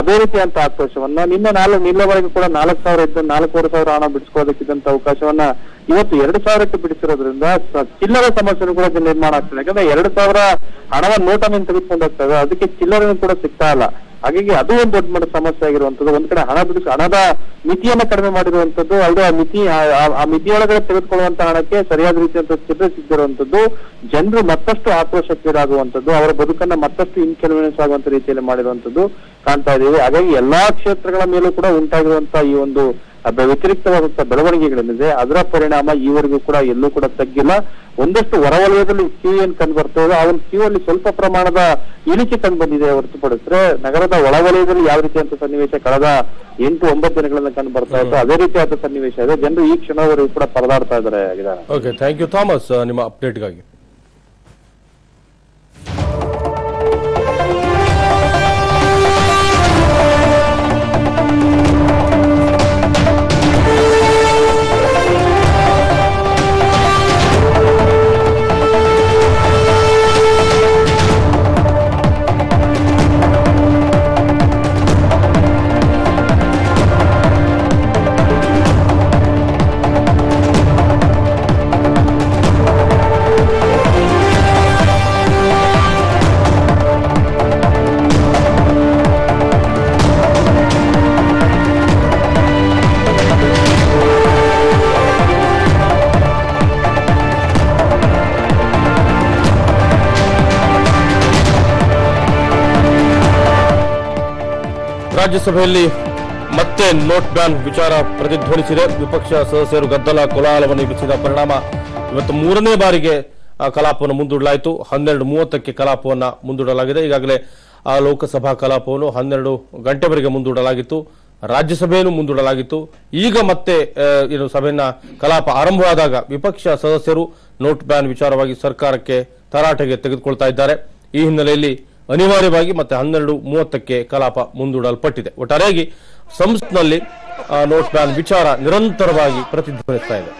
ಅದೇ ರೀತಿಯಂತ ಆಕ್ರೋಶವನ್ನ ನಿನ್ನೆ ನಾಲ್ಕು ನಿನ್ನೆವರೆಗೂ ಕೂಡ ನಾಲ್ಕು ಸಾವಿರ ಇದ್ದು ನಾಲ್ಕೂವರೆ ಸಾವಿರ ಹಣ ಬಿಡಿಸ್ಕೋದಕ್ಕಿದ್ದಂತ ಅವಕಾಶವನ್ನ ಇವತ್ತು ಎರಡು ಸಾವಿರಕ್ಕೆ ಬಿಡಿಸಿರೋದ್ರಿಂದ ಸ- ಚಿಲ್ಲರೆ ಸಮಸ್ಯೆನೂ ಕೂಡ ಇಲ್ಲಿ ನಿರ್ಮಾಣ ಆಗ್ತದೆ ಯಾಕಂದ್ರೆ ಎರಡು ಸಾವಿರ ಹಣವನ್ನು ನೋಟನ್ನು ತೆಗೆದುಕೊಂಡು ಹೋಗ್ತದೆ ಅದಕ್ಕೆ ಚಿಲ್ಲರೆನೂ ಕೂಡ ಸಿಗ್ತಾ ಇಲ್ಲ ಹಾಗಾಗಿ ಅದು ಒಂದು ದೊಡ್ಡ ಮಟ್ಟ ಸಮಸ್ಯೆ ಆಗಿರುವಂತದ್ದು ಒಂದ್ ಕಡೆ ಹಣ ಬಿಡಿಸಿ ಹಣದ ಮಿತಿಯನ್ನ ಕಡಿಮೆ ಮಾಡಿರುವಂತದ್ದು ಅದು ಆ ಮಿತಿ ಆ- ಆ- ಆ ಮಿತಿಯೊಳಗಡೆ ತೆಗೆದುಕೊಳ್ಳುವಂತ ಹಣಕ್ಕೆ ಸರಿಯಾದ ರೀತಿಯಂತ ಚಿಲ್ಲರೆ ಸಿಗ್ದಿರುವಂತದ್ದು ಜನರು ಮತ್ತಷ್ಟು ಆಕ್ರೋಶಕ್ಕೀಡಾಗುವಂತದ್ದು ಅವರ ಬದುಕನ್ನ ಮತ್ತಷ್ಟು ಇನ್ಕನ್ವೀನಿಯನ್ಸ್ ಆಗುವಂತ ರೀತಿಯಲ್ಲಿ ಮಾಡಿರುವಂತದ್ದು ಕಾಣ್ತಾ ಇದೀವಿ ಹಾಗಾಗಿ ಎಲ್ಲಾ ಕ್ಷೇತ್ರಗಳ ಮೇಲೂ ಕೂಡ ಉಂಟಾಗಿರುವಂತ ಈ ಒಂದು ಅಬ್- ವ್ಯತಿರಿಕ್ತವಾದಂತಹ ಬೆಳವಣಿಗೆಗಳೇನಿದೆ ಅದರ ಪರಿಣಾಮ ಈವರೆಗೂ ಕೂಡ ಎಲ್ಲೂ ಕೂಡ ತಗ್ಗಿಲ್ಲ ಒಂದಷ್ಟು ಹೊರವಲಯದಲ್ಲಿ ಕ್ಯೂ ಏನ್ ಕಂಡು ಬರ್ತಾ ಇದೆ ಆ ಒಂದು ಕ್ಯೂ ಅಲ್ಲಿ ಸ್ವಲ್ಪ ಪ್ರಮಾಣದ ಇಳಿಕೆ ಕಂಡು ಬಂದಿದೆ ಹೊರತುಪಡಿಸಿದ್ರೆ ನಗರದ ಒಳವಲಯದಲ್ಲಿ ಯಾವ ರೀತಿಯಂತ ಸನ್ನಿವೇಶ ಕಳೆದ ಎಂಟು ಒಂಬತ್ತು ದಿನಗಳಿಂದ ಕಂಡು ಬರ್ತಾ ಇತ್ತು ಅದೇ ರೀತಿಯಾದ ಸನ್ನಿವೇಶ ಇದೆ ಜನರು ಈ ಕ್ಷಣದವರೆಗೂ ಕೂಡ ಪರದಾಡ್ತಾ ಇದ್ದಾರೆ ವಿಧಾನ ಓಕೆ ಥ್ಯಾಂಕ್ ಯು ಥಾಮಸ್ ಆ, ನಿಮ್ಮ ಅಪ್ಡೇಟ್ಗಾಗಿ ರಾಜ್ಯಸಭೆಯಲ್ಲಿ ಮತ್ತೆ ನೋಟ್ ಬ್ಯಾನ್ ವಿಚಾರ ಪ್ರತಿಧ್ವನಿಸಿದೆ ವಿಪಕ್ಷ ಸದಸ್ಯರು ಗದ್ದಲ ಕೋಲಾಹಲವನ್ನು ಎಬ್ಬಿಸಿದ ಪರಿಣಾಮ ಇವತ್ತು ಮೂರನೇ ಬಾರಿಗೆ ಆ ಕಲಾಪವನ್ನು ಮುಂದೂಡಲಾಯಿತು ಹನ್ನೆರಡು ಮೂವತ್ತಕ್ಕೆ ಕಲಾಪವನ್ನು ಮುಂದೂಡಲಾಗಿದೆ ಈಗಾಗಲೇ ಆ ಲೋಕಸಭಾ ಕಲಾಪವನ್ನು ಹನ್ನೆರಡು ಗಂಟೆವರೆಗೆ ಮುಂದೂಡಲಾಗಿತ್ತು ರಾಜ್ಯಸಭೆಯನ್ನು ಮುಂದೂಡಲಾಗಿತ್ತು ಈಗ ಮತ್ತೆ ಆ, ಏನು ಸಭೆಯನ್ನ ಕಲಾಪ ಆರಂಭವಾದಾಗ ವಿಪಕ್ಷ ಸದಸ್ಯರು ನೋಟ್ ಬ್ಯಾನ್ ವಿಚಾರವಾಗಿ ಸರ್ಕಾರಕ್ಕೆ ತರಾಟೆಗೆ ತೆಗೆದುಕೊಳ್ತಾ ಇದ್ದಾರೆ ಈ ಹಿನ್ನೆಲೆಯಲ್ಲಿ ಅನಿವಾರ್ಯವಾಗಿ ಮತ್ತೆ ಹನ್ನೆರಡು ಮೂವತ್ತಕ್ಕೆ ಕಲಾಪ ಮುಂದೂಡಲ್ಪಟ್ಟಿದೆ ಒಟ್ಟಾರೆಯಾಗಿ ಸಂಸತ್ನಲ್ಲಿ ಆ, ನೋಟ್ ಬ್ಯಾನ್ ವಿಚಾರ ನಿರಂತರವಾಗಿ ಪ್ರತಿಧ್ವನಿಸ್ತಾ ಇದೆ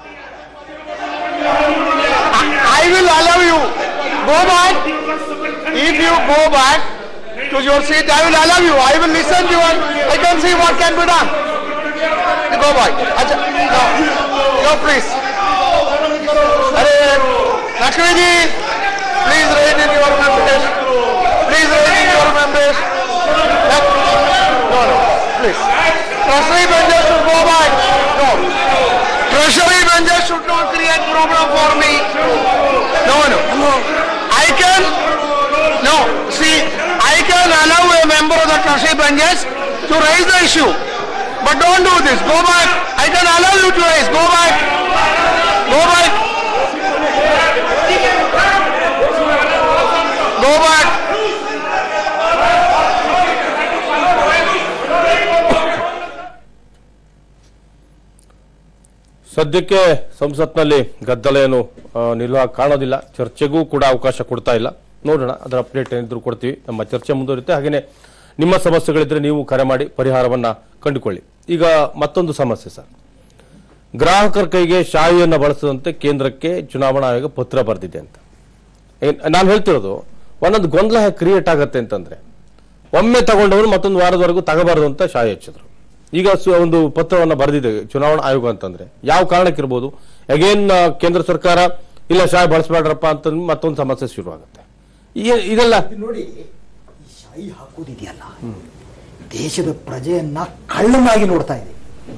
I will allow you. Go back. If you go back to your seat, I will allow you. I will listen to you and I can see what can be done. You go back. Acha, no, no, please. Are, Lakshmi ji, please read in your members. Please read in your members. No, no, please. Treasury benches should go back. No. Treasury benches should not create problem for me. No, no. I can, no, see, I can allow a member of the treasury benches to raise the issue. But don't do this. Go back. I can allow you to raise. Go back. Go back. Go back. ಸದ್ಯಕ್ಕೆ ಸಂಸತ್ನಲ್ಲಿ ಗದ್ದಲ ಏನು ಆ, ನಿಲ್ಲುವ ಕಾಣೋದಿಲ್ಲ ಚರ್ಚೆಗೂ ಕೂಡ ಅವಕಾಶ ಕೊಡ್ತಾ ಇಲ್ಲ ನೋಡೋಣ ಅದರ ಅಪ್ಡೇಟ್ ಏನಿದ್ರು ಕೊಡ್ತೀವಿ ನಮ್ಮ ಚರ್ಚೆ ಮುಂದುವರಿಯುತ್ತೆ ಹಾಗೆಯೇ ನಿಮ್ಮ ಸಮಸ್ಯೆಗಳಿದ್ರೆ ನೀವು ಕರೆ ಮಾಡಿ ಪರಿಹಾರವನ್ನ ಕಂಡುಕೊಳ್ಳಿ ಈಗ ಮತ್ತೊಂದು ಸಮಸ್ಯೆ ಸರ್ ಗ್ರಾಹಕರ ಕೈಗೆ ಶಾಯಿಯನ್ನು ಬಳಸದಂತೆ ಕೇಂದ್ರಕ್ಕೆ ಚುನಾವಣಾ ಆಯೋಗ ಪತ್ರ ಬರೆದಿದೆ ಅಂತ ಏನ್- ನಾನು ಹೇಳ್ತಿರೋದು ಒಂದೊಂದು ಗೊಂದಲ ಕ್ರಿಯೇಟ್ ಆಗತ್ತೆ ಅಂತಂದ್ರೆ ಒಮ್ಮೆ ತಗೊಂಡವರು ಮತ್ತೊಂದು ವಾರದವರೆಗೂ ತಗಬಾರದು ಅಂತ ಶಾಯಿ ಹಚ್ಚಿದ್ರು ಈಗ ಸು- ಒಂದು ಪತ್ರವನ್ನ ಬರೆದಿದೆ ಚುನಾವಣಾ ಆಯೋಗ ಅಂತಂದ್ರೆ ಯಾವ ಕಾರಣಕ್ಕಿರ್ಬೋದು ಅಗೇನ್ ಕೇಂದ್ರ ಸರ್ಕಾರ ಇಲ್ಲ ಶಾಯಿ ಬಳಸಬೇಡ್ರಪ್ಪ ಅಂತ ಮತ್ತೊಂದು ಸಮಸ್ಯೆ ಶುರು ಆಗುತ್ತೆ ಈ- ಇದೆಲ್ಲ ಇದು ನೋಡಿ ಈ ಶಾಯಿ ಹಾಕೋದಿದೆಯಲ್ಲ ದೇಶದ ಪ್ರಜೆಯನ್ನ ಕಳ್ಳನಾಗಿ ನೋಡ್ತಾ ಇದೆ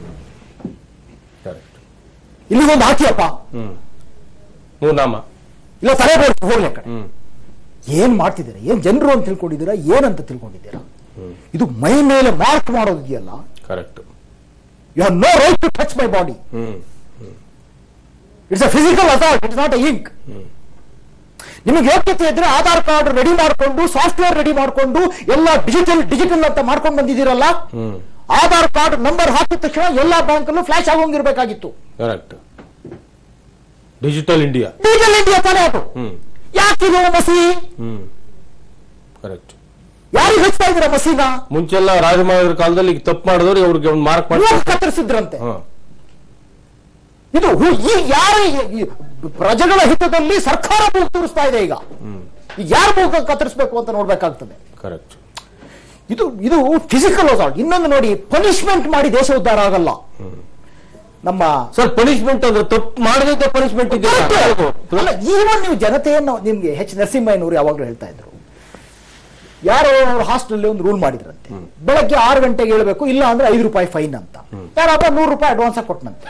ಇಲ್ಲಿಗೊಂದು ಹಾಕಿಯಪ್ಪ ಮೂರ್ನಾಮ ಇಲ್ಲ ತಲೆ ಬೋರ್ಡ್ ಹೋಗ್ಲಿ ಆ ಕಡೆ ಹ್ಮ್ ಏನ್ ಮಾಡ್ತಿದ್ದೀರಾ ಏನ್ ಜನರು ಅಂತ ತಿಳ್ಕೊಂಡಿದ್ದೀರಾ ಏನಂತ ತಿಳ್ಕೊಂಡಿದ್ದೀರಾ ಇದು ಮೈ ಮೇಲೆ ಮಾರ್ಕ್ ಮಾಡೋದಿದೆಯಲ್ಲ correct you have no right to touch my body hmm it's a physical assault it's not a ink ನಿಮಗೆ ಯೋಗ್ಯತೆ ಇದ್ರೆ ಆಧಾರ್ ಕಾರ್ಡ್ ರೆಡಿ ಮಾಡಿಕೊಂಡು ಸಾಫ್ಟ್ವೇರ್ ರೆಡಿ ಮಾಡಿಕೊಂಡು ಎಲ್ಲ ಡಿಜಿಟಲ್ ಡಿಜಿಟಲ್ ಅಂತ ಮಾಡ್ಕೊಂಡು ಬಂದಿದ್ದೀರಲ್ಲ ಹ್ಮ್ ಆಧಾರ್ ಕಾರ್ಡ್ ನಂಬರ್ ಹಾಕಿದ ತಕ್ಷಣ ಎಲ್ಲಾ ಬ್ಯಾಂಕಲ್ಲೂ ಫ್ಲಾಶ್ ಆಗೋಂಗಿರ್ಬೇಕಾಗಿತ್ತು correct digital India digital India ತಾನೇ ಅದು ಹ್ಮ್ ಯಾಕಿದು ಮಸಿ ಹ್ಮ್ ಕರೆಕ್ಟ್ ಯಾರಿಗೆ ಹಚ್ತಾ ಇದ್ದೀರಾ ಮಸೀನ ಮುಂಚೆಲ್ಲ ರಾಜಮಹಾರಾಜರ ಕಾಲದಲ್ಲಿ ಈಗ ತಪ್ಪು ಮಾಡಿದವರು ಅವ್ರಿಗೆ ಒಂದು ಮಾರ್ಕ್ ಮಾಡಿ ಮೂಗ್ ಕತ್ತರಿಸಿದ್ರಂತೆ ಹಾ ಇದು ಹು- ಈ ಯಾರ ಈ- ಈ ಪ್ರಜೆಗಳ ಹಿತದಲ್ಲಿ ಸರ್ಕಾರ ಮೂಗು ತೋರಿಸ್ತಾ ಇದೆ ಈಗ ಈಗ ಯಾರು ಮೂಗ ಕತ್ತರಿಸಬೇಕು ಅಂತ ನೋಡ್ಬೇಕಾಗ್ತದೆ ಕರೆಕ್ಟ್ ಇದು ಇದು ಫಿಸಿಕಲ್ ಅಸಾಲ್ಟ್ ಇನ್ನೊಂದು ನೋಡಿ ಪನಿಷ್ಮೆಂಟ್ ಮಾಡಿ ದೇಶ ಉದ್ಧಾರ ಆಗಲ್ಲ ನಮ್ಮ ಸರ್ ಪನಿಷ್ಮೆಂಟ್ ಅಂದ್ರೆ ತಪ್ಪು ಮಾಡದಿದ್ದ ಪನಿಷ್ಮೆಂಟ್ ಇದೆ ಅಲ್ಲ ಈವನ್ ನೀವು ಜನತೆಯನ್ನು ನಿಮ್ಗೆ ಎಚ್ ನರಸಿಂಹಯ್ಯನವರು ಯಾವಾಗಲೂ ಹೇಳ್ತಾ ಇದ್ರು ಯಾರೋ ಹಾಸ್ಟೆಲ್ ಒಂದು ರೂಲ್ ಮಾಡಿದ್ರಂತೆ ಬೆಳಗ್ಗೆ ಆರು ಗಂಟೆಗೆ ಹೇಳ್ಬೇಕು ಇಲ್ಲ ಅಂದ್ರೆ ಐದು ರೂಪಾಯಿ ಫೈನ್ ಅಂತ ಯಾರಪ್ಪ ನೂರು ರೂಪಾಯಿ ಅಡ್ವಾನ್ಸ್ ಕೊಟ್ಟನಂತೆ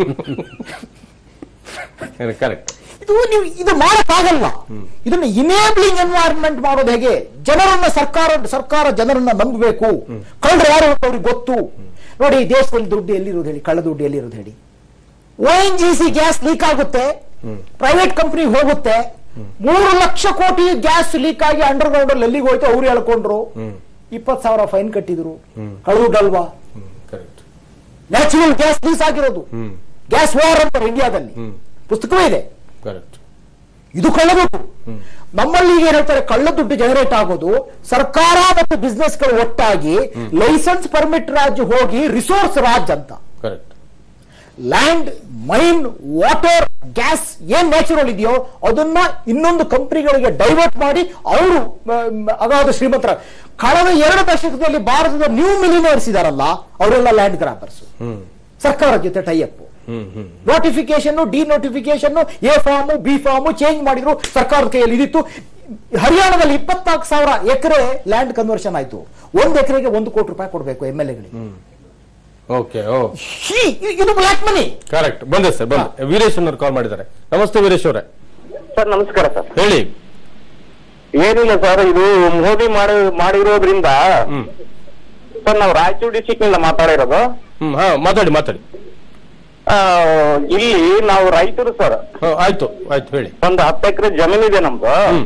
ಕರೆಕ್ಟ್ ಇದು ನೀವು ಇದು ಮಾಡಕ್ಕಾಗಲ್ಲ ಇದನ್ನ ಇನೇಬ್ಲಿಂಗ್ ಎನ್ವೈರನ್ಮೆಂಟ್ ಮಾಡೋದು ಹೇಗೆ ಜನರನ್ನ ಸರ್ಕಾರ ಸರ್ಕಾರ ಜನರನ್ನ ನಂಬಬೇಕು ಕಳ್ಳರು ಯಾರು ಅಂತ ಅವ್ರಿಗೆ ಗೊತ್ತು ನೋಡಿ ದೇಶದಲ್ಲಿ ದುಡ್ಡು ಎಲ್ಲಿರೋದು ಹೇಳಿ ಕಳ್ಳ ದುಡ್ಡು ಎಲ್ಲಿರೋದು ಹೇಳಿ O N G C gas leak ಆಗುತ್ತೆ ಪ್ರೈವೇಟ್ ಕಂಪನಿ ಹೋಗುತ್ತೆ ಮೂರು ಲಕ್ಷ ಕೋಟಿ ಗ್ಯಾಸ್ ಲೀಕ್ ಆಗಿ ಅಂಡರ್ ಗ್ರೌಂಡ್ ಅಲ್ಲಿ ಎಲ್ಲಿಗೆ ಹೋಯ್ತು ಅವ್ರು ಹೇಳ್ಕೊಂಡ್ರು ಇಪ್ಪತ್ ಸಾವಿರ ಫೈನ್ ಕಟ್ಟಿದ್ರು ಕಳುವುದಲ್ವಾ ಕರೆಕ್ಟ್ ನ್ಯಾಚುರಲ್ ಗ್ಯಾಸ್ ಲೀಸ್ ಆಗಿರೋದು ಹ್ಮ್ ಗ್ಯಾಸ್ ವಾರ್ ಅಂತಾರೆ ಇಂಡಿಯಾದಲ್ಲಿ ಹ್ಮ್. ಪುಸ್ತಕವೇ ಇದೆ ಕರೆಕ್ಟ್ ಇದು ಕಳ್ಳದುಡ್ಡು ನಮ್ಮಲ್ಲಿ ಈಗ ಏನ್ ಹೇಳ್ತಾರೆ ಕಳ್ಳ ದುಡ್ಡು ಜನರೇಟ್ ಆಗೋದು ಸರ್ಕಾರ ಮತ್ತು ಬಿಸ್ನೆಸ್ ಗಳು ಒಟ್ಟಾಗಿ ಲೈಸೆನ್ಸ್ ಪರ್ಮಿಟ್ ರಾಜ್ ಹೋಗಿ ರಿಸೋರ್ಸ್ ರಾಜ್ ಅಂತ correct land mine water gas ಏನ್ ನ್ಯಾಚುರಲ್ ಇದೆಯೋ ಅದನ್ನ ಇನ್ನೊಂದು ಕಂಪನಿಗಳಿಗೆ ಡೈವರ್ಟ್ ಮಾಡಿ ಅವರು ಅಗಾಧ ಶ್ರೀಮಂತರ ಕಳೆದ ಎರಡು ದಶಕದಲ್ಲಿ ಭಾರತದ ನ್ಯೂ ಮಿಲಿನಿಯರ್ಸ್ ಇದಾರಲ್ಲ ಅವರೆಲ್ಲ ಲ್ಯಾಂಡ್ ಗ್ರಾಬರ್ಸ್ ಹ್ಮ್ ಸರ್ಕಾರದ ಜೊತೆ ಟೈಅಪ್ ಹ್ಮ್ ಹ್ಮ್ notification denotification A form B form change ಮಾಡಿದ್ರು ಸರ್ಕಾರದ ಕೈಯಲ್ಲಿ ಇದಿತ್ತು ಹರಿಯಾಣದಲ್ಲಿ ಇಪ್ಪತ್ನಾಲ್ಕು ಸಾವಿರ ಎಕರೆ ಲ್ಯಾಂಡ್ ಕನ್ವರ್ಷನ್ ಆಯ್ತು ಒಂದು ಎಕರೆಗೆ ಒಂದು ಕೋಟಿ ರೂಪಾಯಿ ಕೊಡಬೇಕು ಎಂ ಎಲ್ ಎಗಳಿಗೆ ಓಕೆ ಓ ಇದು ಬ್ಲಾಕ್ ಮನಿ ಕರೆಕ್ಟ್ ಬಂದೆ ಸರ್ ಬಂದೆ ವೀರೇಶ್ ಅವ್ರು ಕಾಲ್ ಮಾಡಿದ್ದಾರೆ ನಮಸ್ತೆ ವೀರೇಶ್ ಅವರೇ ಸರ್ ನಮಸ್ಕಾರ ಸರ್ ಹೇಳಿ ಏನಿಲ್ಲ ಸರ್ ಇದು ಮೋದಿ ಮಾಡಿ ಮಾಡಿರೋದ್ರಿಂದ ಹ್ಮ್ ಸರ್ ನಾವು ರಾಯಚೂರು ಡಿಸ್ಟಿಕ್ ನಿಂದ ಮಾತಾಡಿರೋದು ಹ್ಮ್ ಹಾ ಮಾತಾಡಿ ಮಾತಾಡಿ ಆ, ಇಲ್ಲಿ ನಾವು ರೈತರು ಸರ್ ಹಾ, ಆಯ್ತು ಆಯ್ತು ಹೇಳಿ ಒಂದು ಹತ್ತು ಎಕರೆ ಜಮೀನಿದೆ ನಮ್ದು ಹ್ಮ್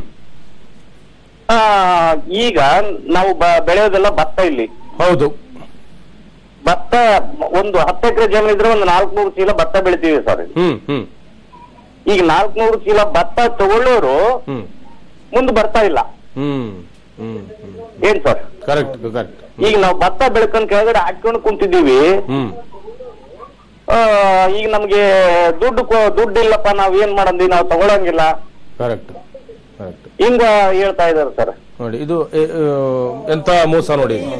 ಆ, ಈಗ ನಾವು ಬ- ಬೆಳೆಯೋದೆಲ್ಲ ಭತ್ತ ಇಲ್ಲಿ ಹೌದು ಭತ್ತ ಒಂದು ಹತ್ತು ಎಕರೆ ಜಮೀನ್ ಇದ್ರೆ ಒಂದು ನಾಲ್ಕುನೂರು ಚೀಲ ಭತ್ತ ಬೆಳಿತೀವಿ ಸರ್ ಹ್ಮ್ ಹ್ಮ್ ಈಗ ನಾಲ್ಕುನೂರು ಚೀಲ ಭತ್ತ ತಗೊಳ್ಳೋರು ಹ್ಮ್ ಮುಂದೆ ಬರ್ತಾ ಇಲ್ಲ ಹ್ಮ್ ಹ್ಮ್ ಹ್ಮ್ ಏನ್ ಸರ್ ಕರೆಕ್ಟ್ ಕರೆಕ್ಟ್ ಈಗ ನಾವು ಭತ್ತ ಬೆಳ್ಕೊಂಡ್ ಕೆಳಗಡೆ ಹಾಕ್ಕೊಂಡು ಕುಂತಿದ್ದೀವಿ ಹ್ಮ್ ಆ, ಈಗ ನಮ್ಗೆ ದುಡ್ಡು ಕೊ- ದುಡ್ಡು ಇಲ್ಲಪ್ಪ ನಾವ್ ಏನ್ ಮಾಡಂದಿ ನಾವು ತಗೊಳಂಗಿಲ್ಲ ಕರೆಕ್ಟ್ ಕರೆಕ್ಟ್ ಹಿಂಗ ಹೇಳ್ತಾ ಇದಾರೆ ಸರ್ ನೋಡಿ ಇದು ಎ, ಆ, ಎಂತ ಮೋಸ ನೋಡಿ ಇದು.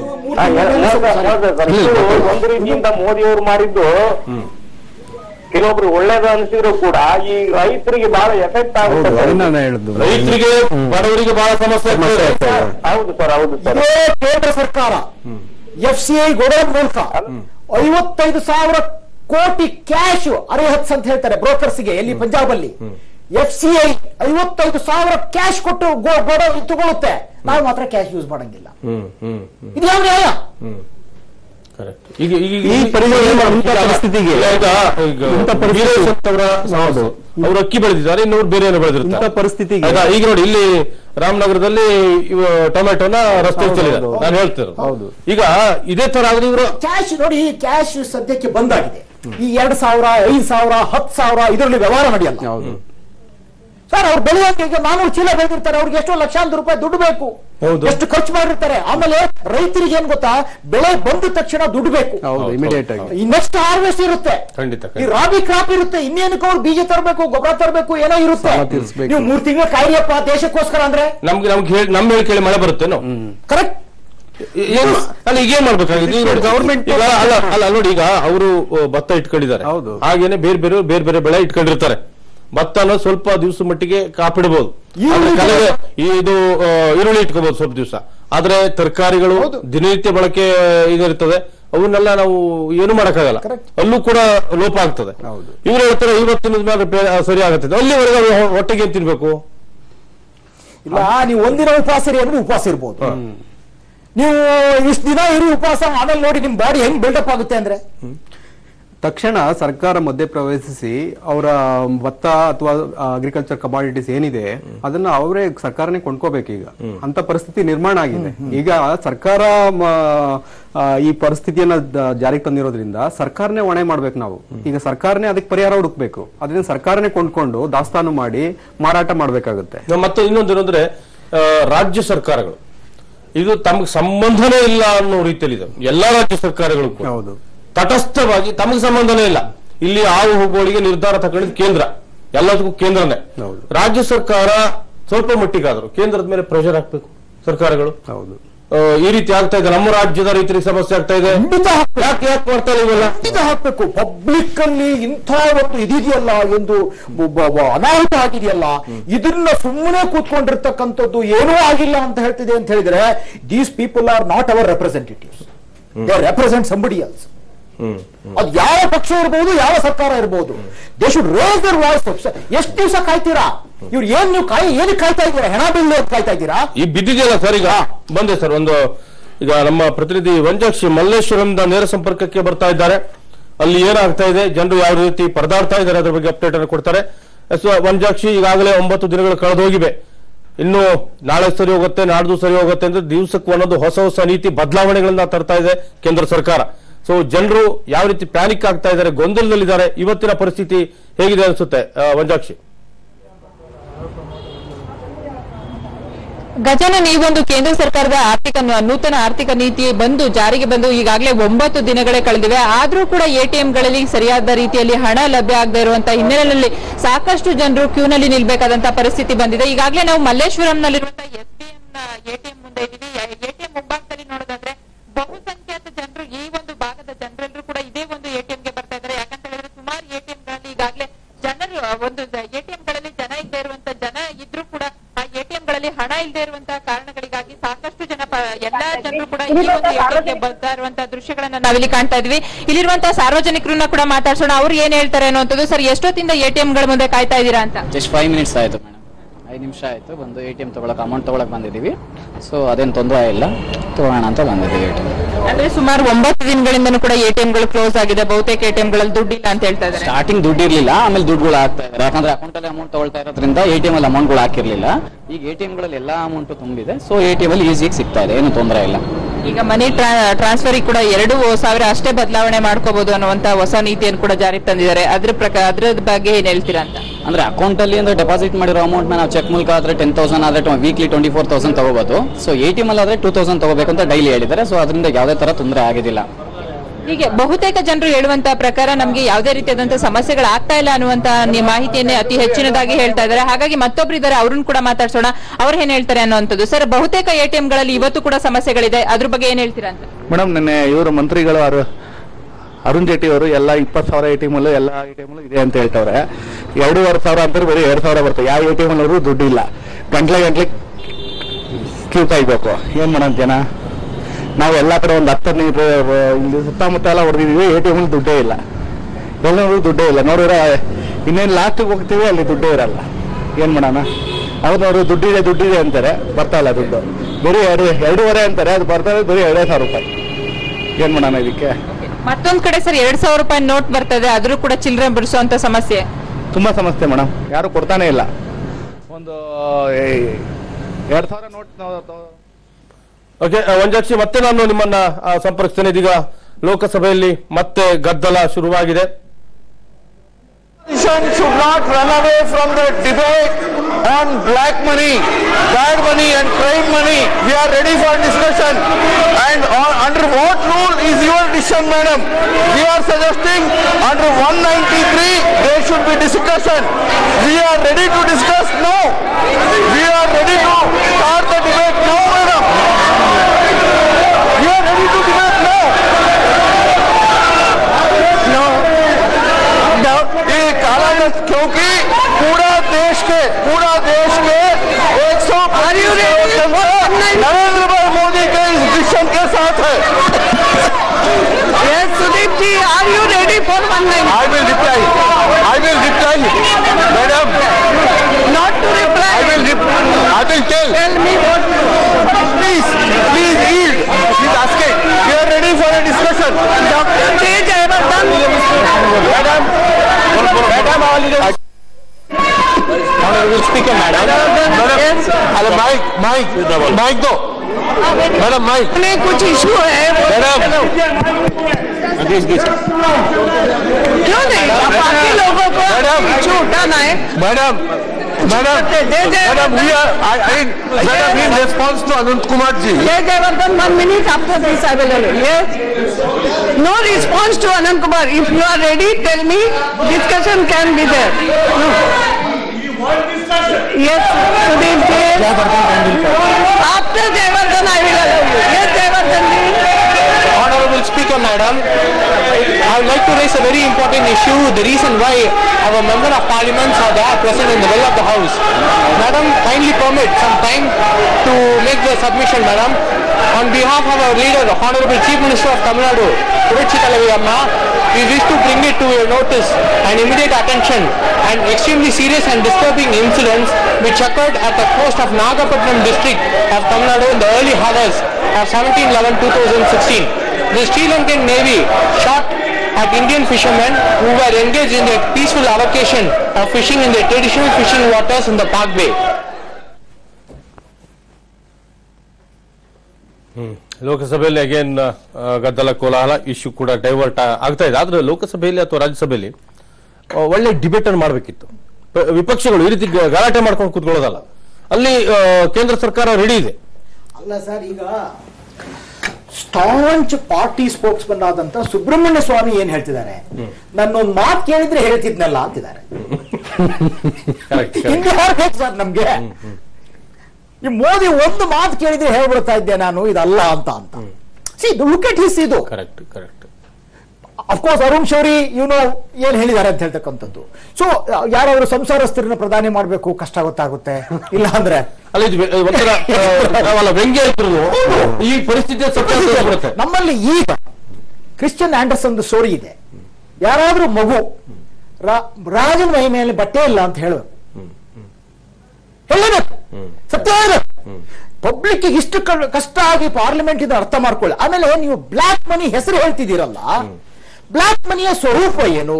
ಒಂದು ರೀತಿಯಿಂದ ಮೋದಿ ಅವರು ಮಾಡಿದ್ದು ಕೆಲವೊಬ್ರು ಒಳ್ಳೇದು ಅನ್ಸಿದ್ರು ಕೂಡ ಈ ರೈತರಿಗೆ ಬಹಳ ಎಫೆಕ್ಟ್ ಆಗುತ್ತೆ ಹೌದು ಸರ್. ಅದನ್ನ ನಾನು ಹೇಳುದು ರೈತರಿಗೆ ಬಡವರಿಗೆ ಬಹಳ ಸಮಸ್ಯೆ ಆಗ್ತದೆ. ಹೌದು ಸರ್ ಹೌದು ಸರ್ ಇದೇ ಕೇಂದ್ರ ಸರ್ಕಾರ ಎಫ್ ಸಿ ಐ ಗೋಡೌನ್ ಮೂಲಕ ಐವತ್ತೈದು ಸಾವಿರ ಕೋಟಿ ಕ್ಯಾಶ್ ಅರಿಹತ್ಸ್ ಅಂತ ಹೇಳ್ತಾರೆ ಬ್ರೋಕರ್ಸ್ಗೆ ಎಲ್ಲಿ ಪಂಜಾಬ್ ಅಲ್ಲಿ ಎಫ್ ಸಿ ಐ ಐವತ್ತೈದು ಸಾವಿರ ಕ್ಯಾಶ್ ಕೊಟ್ಟು ಗೋಡೌನ್ ತಗೊಳುತ್ತೆ ನಾವು ಮಾತ್ರ ಕ್ಯಾಶ್ ಯೂಸ್ ಮಾಡಂಗಿಲ್ಲ ಹ್ಮ್ ಹ್ಮ್ ಹ್ಮ್ ಇದು ಯಾವ ನ್ಯಾಯ ಕರೆಕ್ಟ್ ಈಗ ಈಗ ಈ ಪರಿಸ್ಥಿತಿ ಇಂಥ ಪರಿಸ್ಥಿತಿಗೆ ಈಗ ಈಗ ಇಂಥ ಪರಿಸ್ಥಿತಿ- ವೀರೇಶ್ ಅಂತವರ ಹೌದು ಅವರು ಅಕ್ಕಿ ಬೆಳೆದಿದ್ದಾರೆ ಇನ್ನೊಬ್ರು ಬೇರೆ ಏನೋ ಇಂಥ ಬೆಳೆದಿರ್ತಾರೆ ಪರಿಸ್ಥಿತಿಗೆ ಆಯ್ತಾ ಈಗ ನೋಡಿ ಇಲ್ಲಿ ರಾಮನಗರದಲ್ಲಿ ಇವ ಟೊಮೆಟೊನ ರಸ್ತೆ ಹೌದು, ಚೆಲ್ಲಿದ್ದಾರೆ ಹೌದು. ನಾನು ಹೇಳ್ತಿರೋದು ಹೌದು. ಈಗ ಇದೇ ತರ ಆದ್ರೆ ಇವರು ಕ್ಯಾಶ್ ನೋಡಿ ಕ್ಯಾಶ್ ಸದ್ಯಕ್ಕೆ ಬಂದಾಗಿದೆ ಈ ಎರಡ್ ಸಾವಿರ ಐದು ಸಾವಿರ ಹತ್ತು ಸಾವಿರ ಇದರಲ್ಲಿ ವ್ಯವಹಾರ ನಡೆಯಲ್ಲ ಹೌದು ಸರ್ ಅವ್ರು ಬೆಳೆಯೋಕೆ ಈಗ ನಾನೂರು ಚೀಲ ಬೆಳೆದಿರ್ತಾರೆ ಅವ್ರಿಗೆ ಎಷ್ಟೋ ಲಕ್ಷಾಂತರ ರೂಪಾಯಿ ದುಡ್ಡು ಬೇಕು ಹೌದು. ಎಷ್ಟು ಖರ್ಚು ಮಾಡಿರ್ತಾರೆ ಆಮೇಲೆ ರೈತರಿಗೆ ಏನ್ ಗೊತ್ತಾ ಬೆಳೆ ಬಂದ ತಕ್ಷಣ ದುಡ್ಡು ಬೇಕು ಹೌದು ಇಮಿಡಿಯೇಟ್ ಆಗಿ ಈ ನೆಕ್ಸ್ಟ್ ಹಾರ್ವೆಸ್ಟ್ ಇರುತ್ತೆ ಖಂಡಿತ, ಈ ಖಂಡಿತ. ರಾಬಿ ಕ್ರಾಪ್ ಇರುತ್ತೆ ಇನ್ನೇನಕ್ಕೆ ಅವ್ರು ಬೀಜ ತರಬೇಕು ಗೊಬ್ಬರ ತರಬೇಕು ಏನೋ ಇರುತ್ತೆ ಸಾಲ ತೀರ್ಸ್ಬೇಕು. ನೀವು ಮೂರ್ ತಿಂಗಳು ಕಾಯಿರಿಯಪ್ಪ ದೇಶಕ್ಕೋಸ್ಕರ ಅಂದ್ರೆ ನಮ್ಗೆ ನಮ್ಗೆ ಹೇಳಿ ನಮ್ಮ ಹೇಳಿ ಕೇಳಿ ಮಳೆ ಬರುತ್ತೇನೋ ಕರೆಕ್ಟ್ ಏನು ಅಲ್ಲ ಈಗ ಏನ್ ಮಾಡ್ಬೇಕಾಗಿದೆ ಈಗ ನೋಡಿ ಗವರ್ಮೆಂಟ್ ಈಗ ಅಲ್ಲ ಅಲ್ಲ ನೋಡಿ ಈಗ ಅವರು ಭತ್ತ ಇಟ್ಕೊಂಡಿದ್ದಾರೆ ಹೌದು. ಹಾಗೇನೆ ಬೇರೆ ಬೇರೆ ಬೇರೆ ಬೇರೆ ಬೆಳೆ ಇಟ್ಕೊಂಡಿರ್ತಾರೆ ಭತ್ತನ ಸ್ವಲ್ಪ ದಿವಸ ಮಟ್ಟಿಗೆ ಕಾಪಿಡಬಹುದು ಈರುಳ್ಳಿ ಕಲೆಗೆ ಇದು ಆ, ಈರುಳ್ಳಿ ಇಟ್ಕೋಬಹುದು ಸ್ವಲ್ಪ ದಿವಸ ಆದ್ರೆ ತರಕಾರಿಗಳು ದಿನನಿತ್ಯ ಬಳಕೆ ಇದಿರ್ತದೆ ಅವನ್ನೆಲ್ಲ ನಾವು ಏನು ಮಾಡಕ್ಕಾಗಲ್ಲ Correct. ಅಲ್ಲೂ ಕೂಡ ಲೋಪ ಆಗ್ತದೆ ಹೌದು. ಇವ್ರು ಹೇಳ್ತಾರೆ ಇವತ್ತಿನ ಮೇಲೆ ಬೆ- ಸರಿ ಆಗುತ್ತೆ ಅಲ್ಲಿವರೆಗೆ ಅವ್ರು ಹೊಟ್ಟೆಗೆ ಏನ್ ತಿನ್ಬೇಕು ಇಲ್ಲ ನೀವು ಒಂದಿನ ಉಪವಾಸ ಇರಿ ಅಂದ್ರೆ ಉಪವಾಸ ಇರ್ಬೋದು ನೀವು ಇಷ್ಟು ದಿನ ಇರಿ ಉಪವಾಸ ಆಮೇಲೆ ನೋಡಿ ನಿಮ್ ಬಾಡಿ ಹೆಂಗ್ ಬಿಲ್ಡಪ್ ಆಗುತ್ತೆ ಅಂದ್ರೆ ತಕ್ಷಣ ಸರ್ಕಾರ ಮಧ್ಯೆ ಪ್ರವೇಶಿಸಿ ಅವರ ಭತ್ತ ಅಥವಾ ಅಗ್ರಿಕಲ್ಚರ್ ಕಮಾಡಿಟೀಸ್ ಏನಿದೆ ಅದನ್ನ ಅವರೇ ಸರ್ಕಾರನೇ ಕೊಂಡ್ಕೋಬೇಕು ಈಗ ಅಂತ ಪರಿಸ್ಥಿತಿ ನಿರ್ಮಾಣ ಆಗಿದೆ ಈಗ ಸರ್ಕಾರ ಮ, ಆ, ಈ ಪರಿಸ್ಥಿತಿಯನ್ನ ದ- ಜಾರಿಗೆ ತಂದಿರೋದ್ರಿಂದ ಸರ್ಕಾರನೇ ಹೊಣೆ ಮಾಡ್ಬೇಕು ನಾವು ಈಗ ಸರ್ಕಾರನೇ ಅದಕ್ಕೆ ಪರಿಹಾರ ಹುಡುಕ್ಬೇಕು ಅದನ್ನ ಸರ್ಕಾರನೇ ಕೊಂಡ್ಕೊಂಡು ದಾಸ್ತಾನು ಮಾಡಿ ಮಾರಾಟ ಮಾಡ್ಬೇಕಾಗುತ್ತೆ ಮತ್ತೆ ಇನ್ನೊಂದು ಏನಂದ್ರೆ ಆ, ರಾಜ್ಯ ಸರ್ಕಾರಗಳು ಇದು ತಮಗೆ ಸಂಬಂಧನೇ ಇಲ್ಲ ಅನ್ನೋ ರೀತಿಯಲ್ಲಿ ಇದೆ ಎಲ್ಲಾ ರಾಜ್ಯ ಸರ್ಕಾರಗಳು ಕೂಡ ಹೌದು ತಟಸ್ಥವಾಗಿ ತಮಗೆ ಸಂಬಂಧನೇ ಇಲ್ಲ ಇಲ್ಲಿ ಆವು ಹೋಗುವಳಿಗೆ ನಿರ್ಧಾರ ತಗೊಂಡಿದ್ದು ಕೇಂದ್ರ ಎಲ್ಲದಕ್ಕೂ ಕೇಂದ್ರನೇ ಹೌದು. ರಾಜ್ಯ ಸರ್ಕಾರ ಸ್ವಲ್ಪ ಮಟ್ಟಿಗಾದ್ರು ಕೇಂದ್ರದ ಮೇಲೆ ಪ್ರೆಷರ್ ಹಾಕ್ಬೇಕು ಸರ್ಕಾರಗಳು ಹೌದು ಆ, ಈ ರೀತಿ ಆಗ್ತಾ ಇದೆ ನಮ್ಮ ರಾಜ್ಯದ ರೈತರಿಗೆ ಸಮಸ್ಯೆ ಆಗ್ತಾ ಇದೆ ಖಂಡಿತ ಹಾಕ್ಬೇಕು. ಯಾಕೆ ಯಾಕೆ ಮಾಡ್ತಾ ಇಲ್ಲ ಇವೆಲ್ಲ ಖಂಡಿತ ಹಾಕ್ಬೇಕು ಪಬ್ಲಿಕ್ ಅಲ್ಲಿ ಇಂಥ ಒಂದು ಇದಿದೆಯಲ್ಲ ಒಂದು ಬ- ಬ- ಬ- ಅನಾಹುತ ಆಗಿದೆಯಲ್ಲ ಇದನ್ನ ಸುಮ್ಮನೆ ಕೂತ್ಕೊಂಡಿರ್ತಕ್ಕಂಥದ್ದು ಏನೂ ಆಗಿಲ್ಲ ಅಂತ ಹೇಳ್ತಿದೆ ಅಂತ ಹೇಳಿದ್ರೆ these people are not our representatives they represent somebody else hmm ಅದು ಯಾವ ಪಕ್ಷ ಇರಬಹುದು ಯಾವ ಸರ್ಕಾರ ಇರಬಹುದು they should raise their voice ಎಷ್ಟು ದಿವಸ ಕಾಯ್ತೀರಾ ಇವ್ರು ಏನ್ ನೀವು ಕಾಯಿ ಏನಕ್ಕೆ ಕಾಯ್ತಾ ಇದ್ದೀರಾ ಹೆಣ ಬೀಳ್ಲಿ ಅಂತ ಕಾಯ್ತಾ ಇದ್ದೀರಾ ಈ ಬಿದ್ದಿದೆಯಲ್ಲ ಸರ್ ಈಗ ಬಂದೆ ಸರ್ ಒಂದು ಈಗ ನಮ್ಮ ಪ್ರತಿನಿಧಿ ವಂಜಾಕ್ಷಿ ಮಲ್ಲೇಶ್ವರಂದ ನೇರ ಸಂಪರ್ಕಕ್ಕೆ ಬರ್ತಾ ಇದ್ದಾರೆ ಅಲ್ಲಿ ಏನಾಗ್ತಾ ಇದೆ ಜನರು ಯಾವ ರೀತಿ ಪರದಾಡ್ತಾ ಇದ್ದಾರೆ ಅದ್ರ ಬಗ್ಗೆ ಅಪ್ಡೇಟ್ ಅನ್ನು ಕೊಡ್ತಾರೆ ಎಸ್ ವಂಜಾಕ್ಷಿ ಈಗಾಗಲೇ ಒಂಬತ್ತು ದಿನಗಳು ಕಳೆದು ಹೋಗಿವೆ ಇನ್ನು ನಾಳೆ ಸರಿ ಹೋಗುತ್ತೆ ನಾಡ್ದು ಸರಿ ಹೋಗುತ್ತೆ ಅಂದ್ರೆ ದಿವಸಕ್ಕೂ ಒಂದೊಂದು ಹೊಸ ಹೊಸ ನೀತಿ ಬದಲಾವಣೆಗಳನ್ನ ತರ್ತಾ ಇದೆ ಕೇಂದ್ರ ಸರ್ಕಾರ ಸೊ ಜನರು ಯಾವ ರೀತಿ ಪ್ಯಾನಿಕ್ ಆಗ್ತಾ ಇದ್ದಾರೆ ಗೊಂದಲದಲ್ಲಿದ್ದಾರೆ ಇವತ್ತಿನ ಪರಿಸ್ಥಿತಿ ಹೇಗಿದೆ ಅನ್ಸುತ್ತೆ ಆ, ವಂಜಾಕ್ಷಿ ಗಜಾನನ್ ಈ ಒಂದು ಕೇಂದ್ರ ಸರ್ಕಾರದ ಆರ್ಥಿಕ ನೂತನ ಆರ್ಥಿಕ ನೀತಿ ಬಂದು ಜಾರಿಗೆ ಬಂದು ಈಗಾಗಲೇ ಒಂಬತ್ತು ದಿನಗಳೇ ಕಳೆದಿವೆ ಆದ್ರೂ ಕೂಡ ಎಟಿಎಂಗಳಲ್ಲಿ ಸರಿಯಾದ ರೀತಿಯಲ್ಲಿ ಹಣ ಲಭ್ಯ ಆಗದೆ ಇರುವಂತಹ ಹಿನ್ನೆಲೆಯಲ್ಲಿ ಸಾಕಷ್ಟು ಜನರು ಕ್ಯೂನಲ್ಲಿ ನಿಲ್ಬೇಕಾದಂತಹ ಪರಿಸ್ಥಿತಿ ಬಂದಿದೆ ಈಗಾಗಲೇ ನಾವು ಮಲ್ಲೇಶ್ವರಂನಲ್ಲಿರುವಂತಹ ಎಸ್ ಬಿ ಎಟಿಎಂ ಮುಂದೆ ಇದ್ದೀವಿ ಎಟಿಎಂ ಮುಂಭಾಗದಲ್ಲಿ ನೋಡೋದಾದ್ರೆ ಬಹುಸಂಖ್ಯಾತ ಜನರು ಈ ಒಂದು ಭಾಗದ ಜನರೆಲ್ಲರೂ ಕೂಡ ಇದೇ ಒಂದು ಎಟಿಎಂಗೆ ಬರ್ತಾ ಇದ್ದಾರೆ ಯಾಕಂತ ಹೇಳಿದ್ರೆ ಸುಮಾರು ಎಟಿಎಂಗಳಲ್ಲಿ ಈಗಾಗಲೇ ಜನರು ಆ, ಒಂದು ಎಟಿಎಂಗಳಲ್ಲಿ ಜನ ಇಲ್ಲದೆ ಇರುವಂತ ಜನ ಇದ್ರೂ ಕೂಡ ಆ ಎಟಿಎಂಗಳಲ್ಲಿ ಹಣ ಇಲ್ಲದೆ ಇರುವಂತಹ ಕಾರಣಗಳಿಗಾಗಿ ಸಾಕಷ್ಟು ಜನ ಪ- ಎಲ್ಲಾ ಜನರು ಕೂಡ ಈ ಒಂದು ಎಟಿಎಂಗೆ ಬರ್ತಾ ಇರುವಂತಹ ದೃಶ್ಯಗಳನ್ನ ನಾವಿಲ್ಲಿ ಕಾಣ್ತಾ ಇದ್ವಿ ಇಲ್ಲಿರುವಂತಹ ಸಾರ್ವಜನಿಕರನ್ನ ಕೂಡ ಮಾತಾಡ್ಸೋಣ ಅವ್ರು ಏನ್ ಹೇಳ್ತಾರೆ ಅನ್ನುವಂಥದ್ದು ಸರ್ ಎಷ್ಟೊತ್ತಿಂದ ಎಟಿಎಂಗಳ ಮುಂದೆ ಕಾಯ್ತಾ ಇದ್ದೀರಾ ಅಂತ ಜಸ್ಟ್ ಫೈವ್ ಮಿನಿಟ್ಸ್ ಆಯಿತು ಮೇಡಮ್ ಐದು ನಿಮಿಷ ಆಯಿತು ಬಂದು ಎ ಟಿ ಎಮ್ ತೊಗೊಳಕ್ಕೆ ಅಮೌಂಟ್ ತೊಗೊಳಕ್ಕೆ ಬಂದಿದ್ದೀವಿ ಸೊ ಅದೇನು ತೊಂದರೆ ಇಲ್ಲ ತೊಗೊಳ್ಳೋಣ ಅಂತ ಬಂದಿದ್ದೀವಿ ಎ ಟಿ ಎಮ್ ಅಂದ್ರೆ ಸುಮಾರು ಒಂಬತ್ತು ದಿನಗಳಿಂದನೂ ಕೂಡ ಎಟಿಎಂಗಳು ಕ್ಲೋಸ್ ಆಗಿದೆ ಬಹುತೇಕ ಎಟಿಎಂಗಳಲ್ಲಿ ದುಡ್ಡಿಲ್ಲ ಅಂತ ಹೇಳ್ತಾ ಇದ್ದಾರೆ ಸ್ಟಾರ್ಟಿಂಗ್ ದುಡ್ಡು ಇರಲಿಲ್ಲ ಆಮೇಲೆ ದುಡ್ಡುಗಳು ಆಗ್ತಾ ಇದ್ದಾರೆ ಯಾಕಂದ್ರೆ ಅಕೌಂಟಲ್ಲಿ ಅಮೌಂಟ್ ತೊಗೊಳ್ತಾ ಇರೋದ್ರಿಂದ ಎ ಟಿ ಎಮಲ್ಲಿ ಅಮೌಂಟ್ಗಳು ಹಾಕಿರಲಿಲ್ಲ ಈಗ ಎ ಟಿ ಎಮ್ಗಳಲ್ಲಿ ಎಲ್ಲ ಅಮೌಂಟು ತುಂಬಿದೆ ಸೊ ಎ ಟಿ ಎಮಲ್ಲಿ ಈಸಿಯಾಗಿ ಸಿಗ್ತಾ ಇದೆ ಏನು ತೊಂದರೆ ಇಲ್ಲ ಈಗ ಮನಿ ಟ್ರಾನ್ಸ್ಫರ್ ಕೂಡ ಎರಡು ಸಾವಿರ ಅಷ್ಟೇ ಬದಲಾವಣೆ ಮಾಡ್ಕೋಬಹುದು ಅನ್ನುವಂತ ಹೊಸ ನೀತಿಯನ್ನು ಕೂಡ ಜಾರಿಗೆ ತಂದಿದ್ದಾರೆ ಅದ್ರ ಪ್ರಕಾರ ಅದ್ರ ಬಗ್ಗೆ ಏನ್ ಹೇಳ್ತೀರಾ ಅಂತ ಅಂದ್ರೆ ಅಕೌಂಟಲ್ಲಿ ಅಂದ್ರೆ ಡೆಪಾಸಿಟ್ ಮಾಡಿರೋ ಅಮೌಂಟ್ನ ನಾವು ಚೆಕ್ ಮೂಲಕ ಆದ್ರೆ ಟೆನ್ ತೌಸಂಡ್ ಆದ್ರೆ ವೀಕ್ಲಿ ಟ್ವೆಂಟಿ ಫೋರ್ ತೌಸಂಡ್ ತಗೋಬಹುದು ಸೊ ಎ ಟಿ ಎಮ್ ಅಲ್ಲಿ ಆದ್ರೆ ಟೂ ತೌಸಂಡ್ ತಗೋಬೇಕು ಅಂತ ಡೈಲಿ ಹೇಳಿದ್ದಾರೆ ಸೊ ಅದರಿಂದ ಯಾವುದೇ ತರ ತೊಂದರೆ ಆಗೋದಿಲ್ಲ ಹೀಗೆ ಬಹುತೇಕ ಜನರು ಹೇಳುವಂತ ಪ್ರಕಾರ ನಮಗೆ ಯಾವುದೇ ರೀತಿಯಾದಂತಹ ಸಮಸ್ಯೆಗಳು ಆಗ್ತಾ ಇಲ್ಲ ಅನ್ನುವಂತ ನಿ- ಮಾಹಿತಿಯನ್ನೇ ಅತಿ ಹೆಚ್ಚಿನದಾಗಿ ಹೇಳ್ತಾ ಇದ್ದಾರೆ ಹಾಗಾಗಿ ಮತ್ತೊಬ್ರು ಇದ್ದಾರೆ ಅವ್ರನ್ನ ಕೂಡ ಮಾತಾಡ್ಸೋಣ ಅವ್ರು ಏನ್ ಹೇಳ್ತಾರೆ ಅನ್ನುವಂಥದ್ದು ಸರ್ ಬಹುತೇಕ ಎಟಿಎಂ ಗಳಲ್ಲಿ ಇವತ್ತು ಕೂಡ ಸಮಸ್ಯೆಗಳಿದೆ ಅದ್ರ ಬಗ್ಗೆ ಏನ್ ಹೇಳ್ತೀರಾ ಅಂತ ಮೇಡಮ್ ನಿನ್ನೆ ಇವರು ಮಂತ್ರಿಗಳು ಅರು ಅರುಣ್ ಜೇಟ್ಲಿ ಅವರು ಎಲ್ಲ ಇಪ್ಪತ್ತು ಸಾವಿರ ಎ ಟಿ ಎಮ್ ಎಲ್ಲ ಎ ಟಿ ಎಮ್ ಇದೆ ಅಂತ ಹೇಳ್ತವ್ರೆ ಎರಡೂವರೆ ಸಾವಿರ ಅಂತಾರೆ ಬರೀ ಎರಡು ಸಾವಿರ ಬರ್ತದೆ ಯಾವ ಎ ಟಿ ಎಮ್ ಅವರು ದುಡ್ಡು ಇಲ್ಲ ಗಂಟ್ಲೆ ಗಂಟ್ಲೆ ಕ್ಯೂ ಕಾಯ್ಬೇಕು ಏನ್ ಮಾಡೋಣ ಜನ ನಾವು ಎಲ್ಲ ಕಡೆ ಒಂದು ಹತ್ತು ಹದಿನೈದು ಇಲ್ಲಿ ಸುತ್ತಮುತ್ತ ಎಲ್ಲ ಹೊಡೆದಿದ್ದೀವಿ ಎ ಟಿ ಎಮ್ ದುಡ್ಡೇ ಇಲ್ಲ ಎಲ್ಲರೂ ದುಡ್ಡೇ ಇಲ್ಲ ನೋಡಿದ್ರೆ ಇನ್ನೇನು ಲಾಸ್ಟಿಗೆ ಹೋಗ್ತೀವಿ ಅಲ್ಲಿ ದುಡ್ಡೇ ಇರಲ್ಲ ಏನ್ ಮಾಡೋಣ ಅವ್ರನ್ನವರು ದುಡ್ಡಿದೆ ದುಡ್ಡಿದೆ ಅಂತಾರೆ ಬರ್ತಾ ಇಲ್ಲ ದುಡ್ಡು ಬರೀ ಎರಡು ಎರಡೂವರೆ ಅಂತಾರೆ ಅದು ಬರ್ತಾ ಇರೋದು ಬರೀ ಎರಡೇ ಸಾವಿರ ರೂಪಾಯಿ ಏನ್ ಮಾಡೋಣ ಇದಕ್ಕೆ ಮತ್ತೊಂದ್ ಕಡೆ ಸರ್ ಎರಡ್ ಸಾವಿರ ರೂಪಾಯಿ ನೋಟ್ ಬರ್ತದೆ ಆದ್ರೂ ಕೂಡ ಚಿಲ್ಲರೆ ಬಿಡಿಸುವಂತ ಸಮಸ್ಯೆ ತುಂಬಾ ಸಮಸ್ಯೆ ಮೇಡಮ್ ಯಾರು ಕೊಡ್ತಾನೆ ಇಲ್ಲ ಒಂದು ಎರಡು ಸಾವಿರ ನೋಟ್ ಓಕೆ ವಂಜಾಕ್ಷಿ ಮತ್ತೆ ನಾನು ನಿಮ್ಮನ್ನ ಆ, ಸಂಪರ್ಕಿಸ್ತೇನೆ ಇದೀಗ ಲೋಕಸಭೆಯಲ್ಲಿ ಮತ್ತೆ ಗದ್ದಲ ಶುರುವಾಗಿದೆ Opposition should not run away from the debate on black money, bad money and crime money. We are ready for discussion. And on, under what rule is your decision, madam? We are suggesting under 193 there should be discussion. We are ready to discuss now. We are ready to start the debate now, madam. We are ready to debate now. No. ये काला दस क्योंकि पूरा देश के पूरा देश के 100 नरेंद्र भाई मोदी के इस डिसीजन के साथ है Yes, Sudeep ji, are you ready for one line? I will reply. I will reply. Madam. Not to reply. I will reply. I will tell. Tell me what. Please, please yield. He's asking. We are ready for a discussion. Dr. J. Jayavardhan. Madam. Madam, all Honorable Speaker, Madam. Madam. अरे mic mic mic दो madam mic में कुछ issue है madam क्यों नहीं बाकी लोगों को इशू उठाना है madam madam madam we are I I madam in response to Anant Kumar ji Jay Jayavardhan, one minute after this I will allow. Yes. No response to Anand Kumar. If you are ready, tell me. Discussion can be there. No. Yes, Sudeep ji. After Jayavardhan. Jayvardhan, I will allow you. Yes, Jayvardhan ji. Honorable Speaker, Madam, I would like to raise a very important issue, the reason why our Member of Parliaments are there present in the well of the House. Madam, kindly permit some time to make the submission, Madam. On behalf of our leader, Honorable Chief Minister of Tamil Nadu, Puruchi Amma, we wish to bring it to your notice and immediate attention an extremely serious and disturbing incidents which occurred at the coast of Nagapattinam district of Tamil Nadu in the early hours of 17-11-2016. The Sri Lankan Navy shot at Indian fishermen who were engaged in a peaceful avocation of fishing in the traditional fishing waters in the Park Bay. ಲೋಕಸಭೆಯಲ್ಲಿ again ಗದ್ದಲ ಕೋಲಾಹಲ issue ಕೂಡ divert ಆಗ್ತಾ ಇದೆ ಆದ್ರೆ ಲೋಕಸಭೆಯಲ್ಲಿ ಅಥವಾ ರಾಜ್ಯಸಭೆಯಲ್ಲಿ ಆ, ಒಳ್ಳೆ ಡಿಬೇಟ್ ಅನ್ನು ಮಾಡಬೇಕಿತ್ತು ವಿಪಕ್ಷಗಳು ಈ ರೀತಿ ಗ- ಗಲಾಟೆ ಮಾಡ್ಕೊಂಡು ಕೂತ್ಕೊಳ್ಳೋದಲ್ಲ ಅಲ್ಲಿ ಆ, ಕೇಂದ್ರ ಸರ್ಕಾರ ರೆಡಿ ಇದೆ ಅಲ್ಲ ಸರ್ ಈಗ ಸ್ಟಾಂಚ್ ಪಾರ್ಟಿ ಸ್ಪೋಕ್ಸ್ ಆದಂತ ಸುಬ್ರಹ್ಮಣ್ಯ ಸ್ವಾಮಿ ಏನ್ ಹೇಳ್ತಿದ್ದಾರೆ ನನ್ನೊಂದು ಮಾತು ಕೇಳಿದ್ರೆ ಹೇಳ್ತಿದ್ನಲ್ಲ ಅಂತಿದ್ದಾರೆ Correct, correct. ಹಿಂಗೆ ಬೇಕು ಸರ್ ನಮ್ಗೆ ಈ ಮೋದಿ ಒಂದು ಮಾತು ಕೇಳಿದ್ರೆ ಹೇಳ್ಬಿಡ್ತಾ ಇದ್ದೆ ನಾನು ಇದಲ್ಲ ಅಂತ ಅಂತ ಸಿ ಲುಕ್ ಎಟ್ ಹಿಸ್ ಇದು correct correct of course Arun Shourie ಇವನು ಏನ್ ಹೇಳಿದ್ದಾರೆ ಅಂತ ಹೇಳ್ತಕ್ಕಂಥದ್ದು ಸೊ ಯಾರಾದ್ರೂ ಸಂಸಾರಸ್ಥರನ್ನ ಪ್ರಧಾನಿ ಮಾಡ್ಬೇಕು ಕಷ್ಟ ಗೊತ್ತಾಗುತ್ತೆ ಇಲ್ಲ ಅಂದ್ರೆ ಅಲ್ಲ ಇದು ವ್ಯ- ಒಂಥರ ಆ, ನಾವಲ್ಲ ವ್ಯಂಗ್ಯ ಇದ್ರು ಈ ಪರಿಸ್ಥಿತಿ ಸತ್ಯ ಅಂತ ತೋರ್ಬಿಡುತ್ತೆ. ನಮ್ಮಲ್ಲಿ ಈಗ ಕ್ರಿಶ್ಚಿಯನ್ ಆಂಡರ್ಸನ್ ಸ್ಟೋರಿ ಇದೆ ಯಾರಾದ್ರೂ ಮಗು ರಾ- ರಾಜನ ಮೈ ಮೇಲೆ ಬಟ್ಟೆ ಇಲ್ಲ ಅಂತ ಹೇಳಬೇಕು ಹೇಳಬೇಕು ಸತ್ಯ ಪಬ್ಲಿಕ್ ಇಷ್ಟು ಕ- ಕಷ್ಟ ಆಗಿ ಪಾರ್ಲಿಮೆಂಟ್ ಇದು ಅರ್ಥ ಮಾಡ್ಕೊಳ್ಳಿ ಆಮೇಲೆ ನೀವು ಬ್ಲಾಕ್ ಮನಿ ಹೆಸರು ಹೇಳ್ತಿದ್ದೀರಲ್ಲ ಬ್ಲಾಕ್ ಮನಿಯ ಸ್ವರೂಪ ಏನು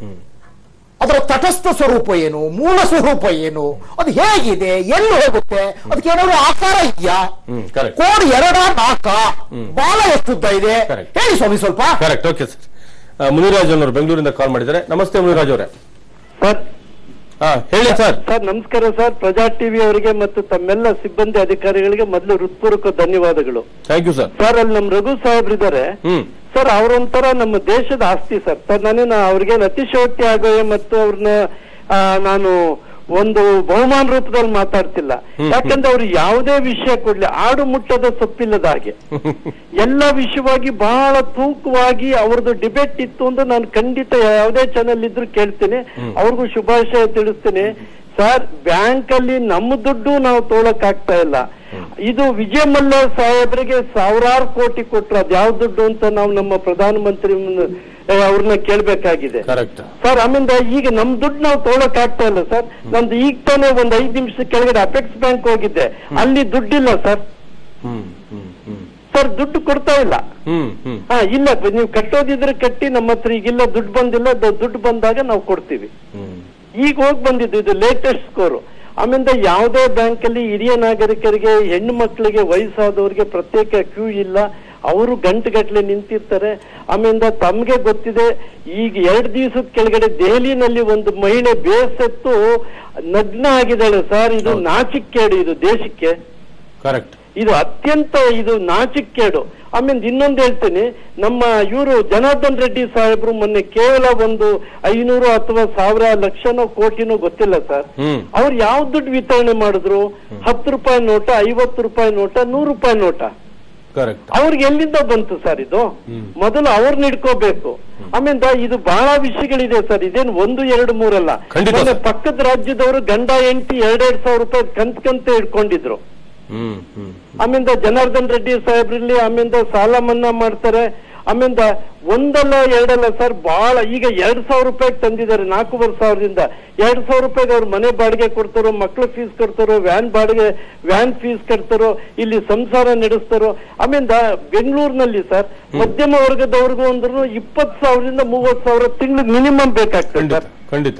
ಅದರ ತಟಸ್ಥ ಸ್ವರೂಪ ಏನು ಮೂಲ ಸ್ವರೂಪ ಏನು ಅದು ಹೇಗಿದೆ ಎಲ್ಲಿ ಹೋಗುತ್ತೆ ಅದಕ್ಕೆ ಏನಾದ್ರು ಆಕಾರ ಇದೆಯಾ ಹ್ಮ್ ಕರೆಕ್ಟ್ ಕೋಡ್ ಎರಡ ನಾಲ್ಕ ಬಾಲ ಎಷ್ಟುದ್ದ ಇದೆ Correct. ಹೇಳಿ ಸ್ವಾಮಿ ಸ್ವಲ್ಪ ಕರೆಕ್ಟ್ ಓಕೆ ಸರ್ ಮುನಿರಾಜ್ ಅವರು ಬೆಂಗಳೂರಿಂದ ಕಾಲ್ ಮಾಡಿದ್ದಾರೆ ನಮಸ್ತೆ ಮುನಿರಾಜ್ ಅವರೇ ಸರ್ ಹಾ ಹೇಳಿ ಸರ್ ಸರ್ ನಮಸ್ಕಾರ ಸರ್ ಪ್ರಜಾ ಟಿವಿ ಅವರಿಗೆ ಮತ್ತು ತಮ್ಮೆಲ್ಲ ಸಿಬ್ಬಂದಿ ಅಧಿಕಾರಿಗಳಿಗೆ ಮೊದಲು ಹೃತ್ಪೂರ್ವಕ ಧನ್ಯವಾದಗಳು ಥ್ಯಾಂಕ್ ಯು ಸರ್ ಸರ್ ಅಲ್ಲಿ ನಮ್ ರಘು ಸಾಹೇಬ್ರಿದ್ದಾರೆ ಹ್ಮ್ ಸರ್ ಅವರೊಂಥರ ನಮ್ಮ ದೇಶದ ಆಸ್ತಿ ಸರ್ ಸರ್ ನಾನೇನು ಅವ್ರಿಗೇನು ಅತಿಶಯೋಕ್ತಿ ಆಗೋಯ ಮತ್ತು ಅವ್ರನ್ನ ಆ, ನಾನು ಒಂದು ಬಹುಮಾನ ರೂಪದಲ್ಲಿ ಮಾತಾಡ್ತಿಲ್ಲ ಯಾಕಂದ್ರೆ ಅವ್ರು ಯಾವುದೇ ವಿಷಯ ಕೊಡ್ಲಿ ಆಡು ಮುಟ್ಟದ ಸೊಪ್ಪಿಲ್ಲದ ಹಾಗೆ ಎಲ್ಲ ವಿಷಯವಾಗಿ ಬಹಳ ತೂಕವಾಗಿ ಅವ್ರದ್ದು ಡಿಬೇಟ್ ಇತ್ತು ಅಂತ ನಾನು ಖಂಡಿತ ಯಾವುದೇ ಚಾನೆಲ್ ಇದ್ರು ಕೇಳ್ತೀನಿ ಅವ್ರಿಗೂ ಶುಭಾಶಯ ತಿಳಿಸ್ತೀನಿ ಸರ್ ಬ್ಯಾಂಕ್ ಅಲ್ಲಿ ನಮ್ಮ ದುಡ್ಡು ನಾವು ತೊಗೊಳಕ್ ಆಗ್ತಾ ಇಲ್ಲ ಇದು ವಿಜಯ ಮಲ್ಯ ಸಾಹೇಬ್ರಿಗೆ ಸಾವಿರಾರು ಕೋಟಿ ಕೊಟ್ರು ಅದ್ ಯಾವ ದುಡ್ಡು ಅಂತ ನಾವು ನಮ್ಮ ಪ್ರಧಾನಮಂತ್ರಿ ಮುಂದೆ, ಆ, ಅವ್ರನ್ನ ಕೇಳ್ಬೇಕಾಗಿದೆ ಕರೆಕ್ಟ್ ಸರ್ ಆಮೇಲೆ ಈಗ ನಮ್ ದುಡ್ಡು ನಾವು ತೊಗೊಳಕ್ ಆಗ್ತಾ ಇಲ್ಲ ಸರ್ ನಮ್ದು ಈಗ ತಾನೇ ಒಂದ್ ಐದ್ ನಿಮಿಷ ಕೆಳಗಡೆ ಅಪೆಕ್ಸ್ ಬ್ಯಾಂಕ್ ಹೋಗಿದ್ದೆ ಅಲ್ಲಿ ದುಡ್ಡಿಲ್ಲ ಸರ್ ಹ್ಮ್ ಹ್ಮ್ ಹ್ಮ್ ಸರ್ ದುಡ್ಡು ಕೊಡ್ತಾ ಇಲ್ಲ ಹ್ಮ್ ಹ್ಮ್ ಹಾ ಇಲ್ಲ ನೀವು ಕಟ್ಟೋದಿದ್ರೆ ಕಟ್ಟಿ ನಮ್ಮ ಹತ್ರ ಈಗಿಲ್ಲ ದುಡ್ಡು ಬಂದಿಲ್ಲ ದ- ದುಡ್ಡು ಬಂದಾಗ ನಾವು ಕೊಡ್ತೀವಿ ಹ್ಮ್ ಈಗ ಹೋಗಿ ಬಂದಿದ್ದು ಇದು ಲೇಟೆಸ್ಟ್ ಸ್ಕೋರು ಆಮೇಲೆ ಯಾವುದೇ ಬ್ಯಾಂಕ್ ಅಲ್ಲಿ ಹಿರಿಯ ನಾಗರಿಕರಿಗೆ ಹೆಣ್ಣು ಮಕ್ಕಳಿಗೆ ವಯಸ್ಸಾದವರಿಗೆ ಪ್ರತ್ಯೇಕ ಕ್ಯೂ ಇಲ್ಲ ಅವರು ಗಂಟುಗಟ್ಲೆ ನಿಂತಿರ್ತಾರೆ ಆಮೇಲೆ ತಮ್ಗೆ ಗೊತ್ತಿದೆ ಈಗ ಎರಡು ದಿವಸದ ಕೆಳಗಡೆ ದೆಹಲಿನಲ್ಲಿ ಒಂದು ಮಹಿಳೆ ಬೇಸತ್ತು ನಗ್ನ ಆಗಿದ್ದಾಳೆ ಸರ್ ಇದು ನಾಚಿಕ್ಕೇಡು ಇದು ದೇಶಕ್ಕೆ ಕರೆಕ್ಟ್ ಇದು ಅತ್ಯಂತ ಇದು ನಾಚಿಕ್ಕೇಡು ಆಮೇಲೆ ಇನ್ನೊಂದು ಹೇಳ್ತೀನಿ ನಮ್ಮ ಇವರು ಜನಾರ್ದನ್ ರೆಡ್ಡಿ ಸಾಹೇಬ್ರು ಮೊನ್ನೆ ಕೇವಲ ಒಂದು ಐನೂರು ಅಥವಾ ಸಾವಿರ ಲಕ್ಷನೋ ಕೋಟಿನೋ ಗೊತ್ತಿಲ್ಲ ಸರ್ ಹ್ಮ್ ಅವ್ರು ಯಾವ ದುಡ್ಡು ವಿತರಣೆ ಮಾಡಿದ್ರು ಹತ್ತು ರೂಪಾಯಿ ನೋಟ ಐವತ್ತು ರೂಪಾಯಿ ನೋಟ ನೂರು ರೂಪಾಯಿ ನೋಟ ಕರೆಕ್ಟ್ ಅವ್ರಿಗೆ ಎಲ್ಲಿಂದ ಬಂತು ಸರ್ ಇದು ಮೊದಲು ಅವ್ರನ್ನ ಇಟ್ಕೋಬೇಕು ಆಮೇಲೆ ಇದು ಬಹಳ ವಿಷಯಗಳಿದೆ ಸರ್ ಇದೇನು ಒಂದು ಎರಡು ಮೂರಲ್ಲ ಖಂಡಿತ ಮೊನ್ನೆ ಸರ್. ಪಕ್ಕದ ರಾಜ್ಯದವರು ಗಂಡ ಹೆಂಡತಿ ಎರಡೆರಡು ಸಾವಿರ ರೂಪಾಯಿ ಕಂತ್ ಕಂತೆ ಇಟ್ಕೊಂಡಿದ್ರು ಹ್ಮ್ ಹ್ಮ್ ಆಮೇಲೆ ಜನಾರ್ದನ್ ರೆಡ್ಡಿ ಸಾಹೇಬ್ರಲ್ಲಿ ಆಮೇಲೆ ಸಾಲ ಮನ್ನಾ ಮಾಡ್ತಾರೆ ಆಮೇಲೆ ಒಂದಲ್ಲ ಎರಡಲ್ಲ ಸರ್ ಬಹಳ ಈಗ ಎರಡ್ ಸಾವಿರ ರೂಪಾಯಿ ತಂದಿದ್ದಾರೆ ನಾಲ್ಕೂವರೆ ಸಾವಿರದಿಂದ ಎರಡ್ ಸಾವಿರ ರೂಪಾಯಿಗೆ ಅವ್ರು ಮನೆ ಬಾಡಿಗೆ ಕೊಡ್ತಾರೋ ಮಕ್ಳ ಫೀಸ್ ಕಟ್ತಾರೋ ವ್ಯಾನ್ ಬಾಡಿಗೆ ವ್ಯಾನ್ ಫೀಸ್ ಕಟ್ತಾರೋ ಇಲ್ಲಿ ಸಂಸಾರ ನಡೆಸ್ತಾರೋ ಆಮೇಲೆ ಬೆಂಗಳೂರಿನಲ್ಲಿ ಸರ್ ಮಧ್ಯಮ ವರ್ಗದವ್ರಿಗೂ ಅಂದ್ರೂ ಇಪ್ಪತ್ತು ಸಾವಿರದಿಂದ ಮೂವತ್ತು ಸಾವಿರ ತಿಂಗಳು ಮಿನಿಮಮ್ ಬೇಕಾಗ್ತದೆ ಖಂಡಿತ ಸರ್ ಖಂಡಿತ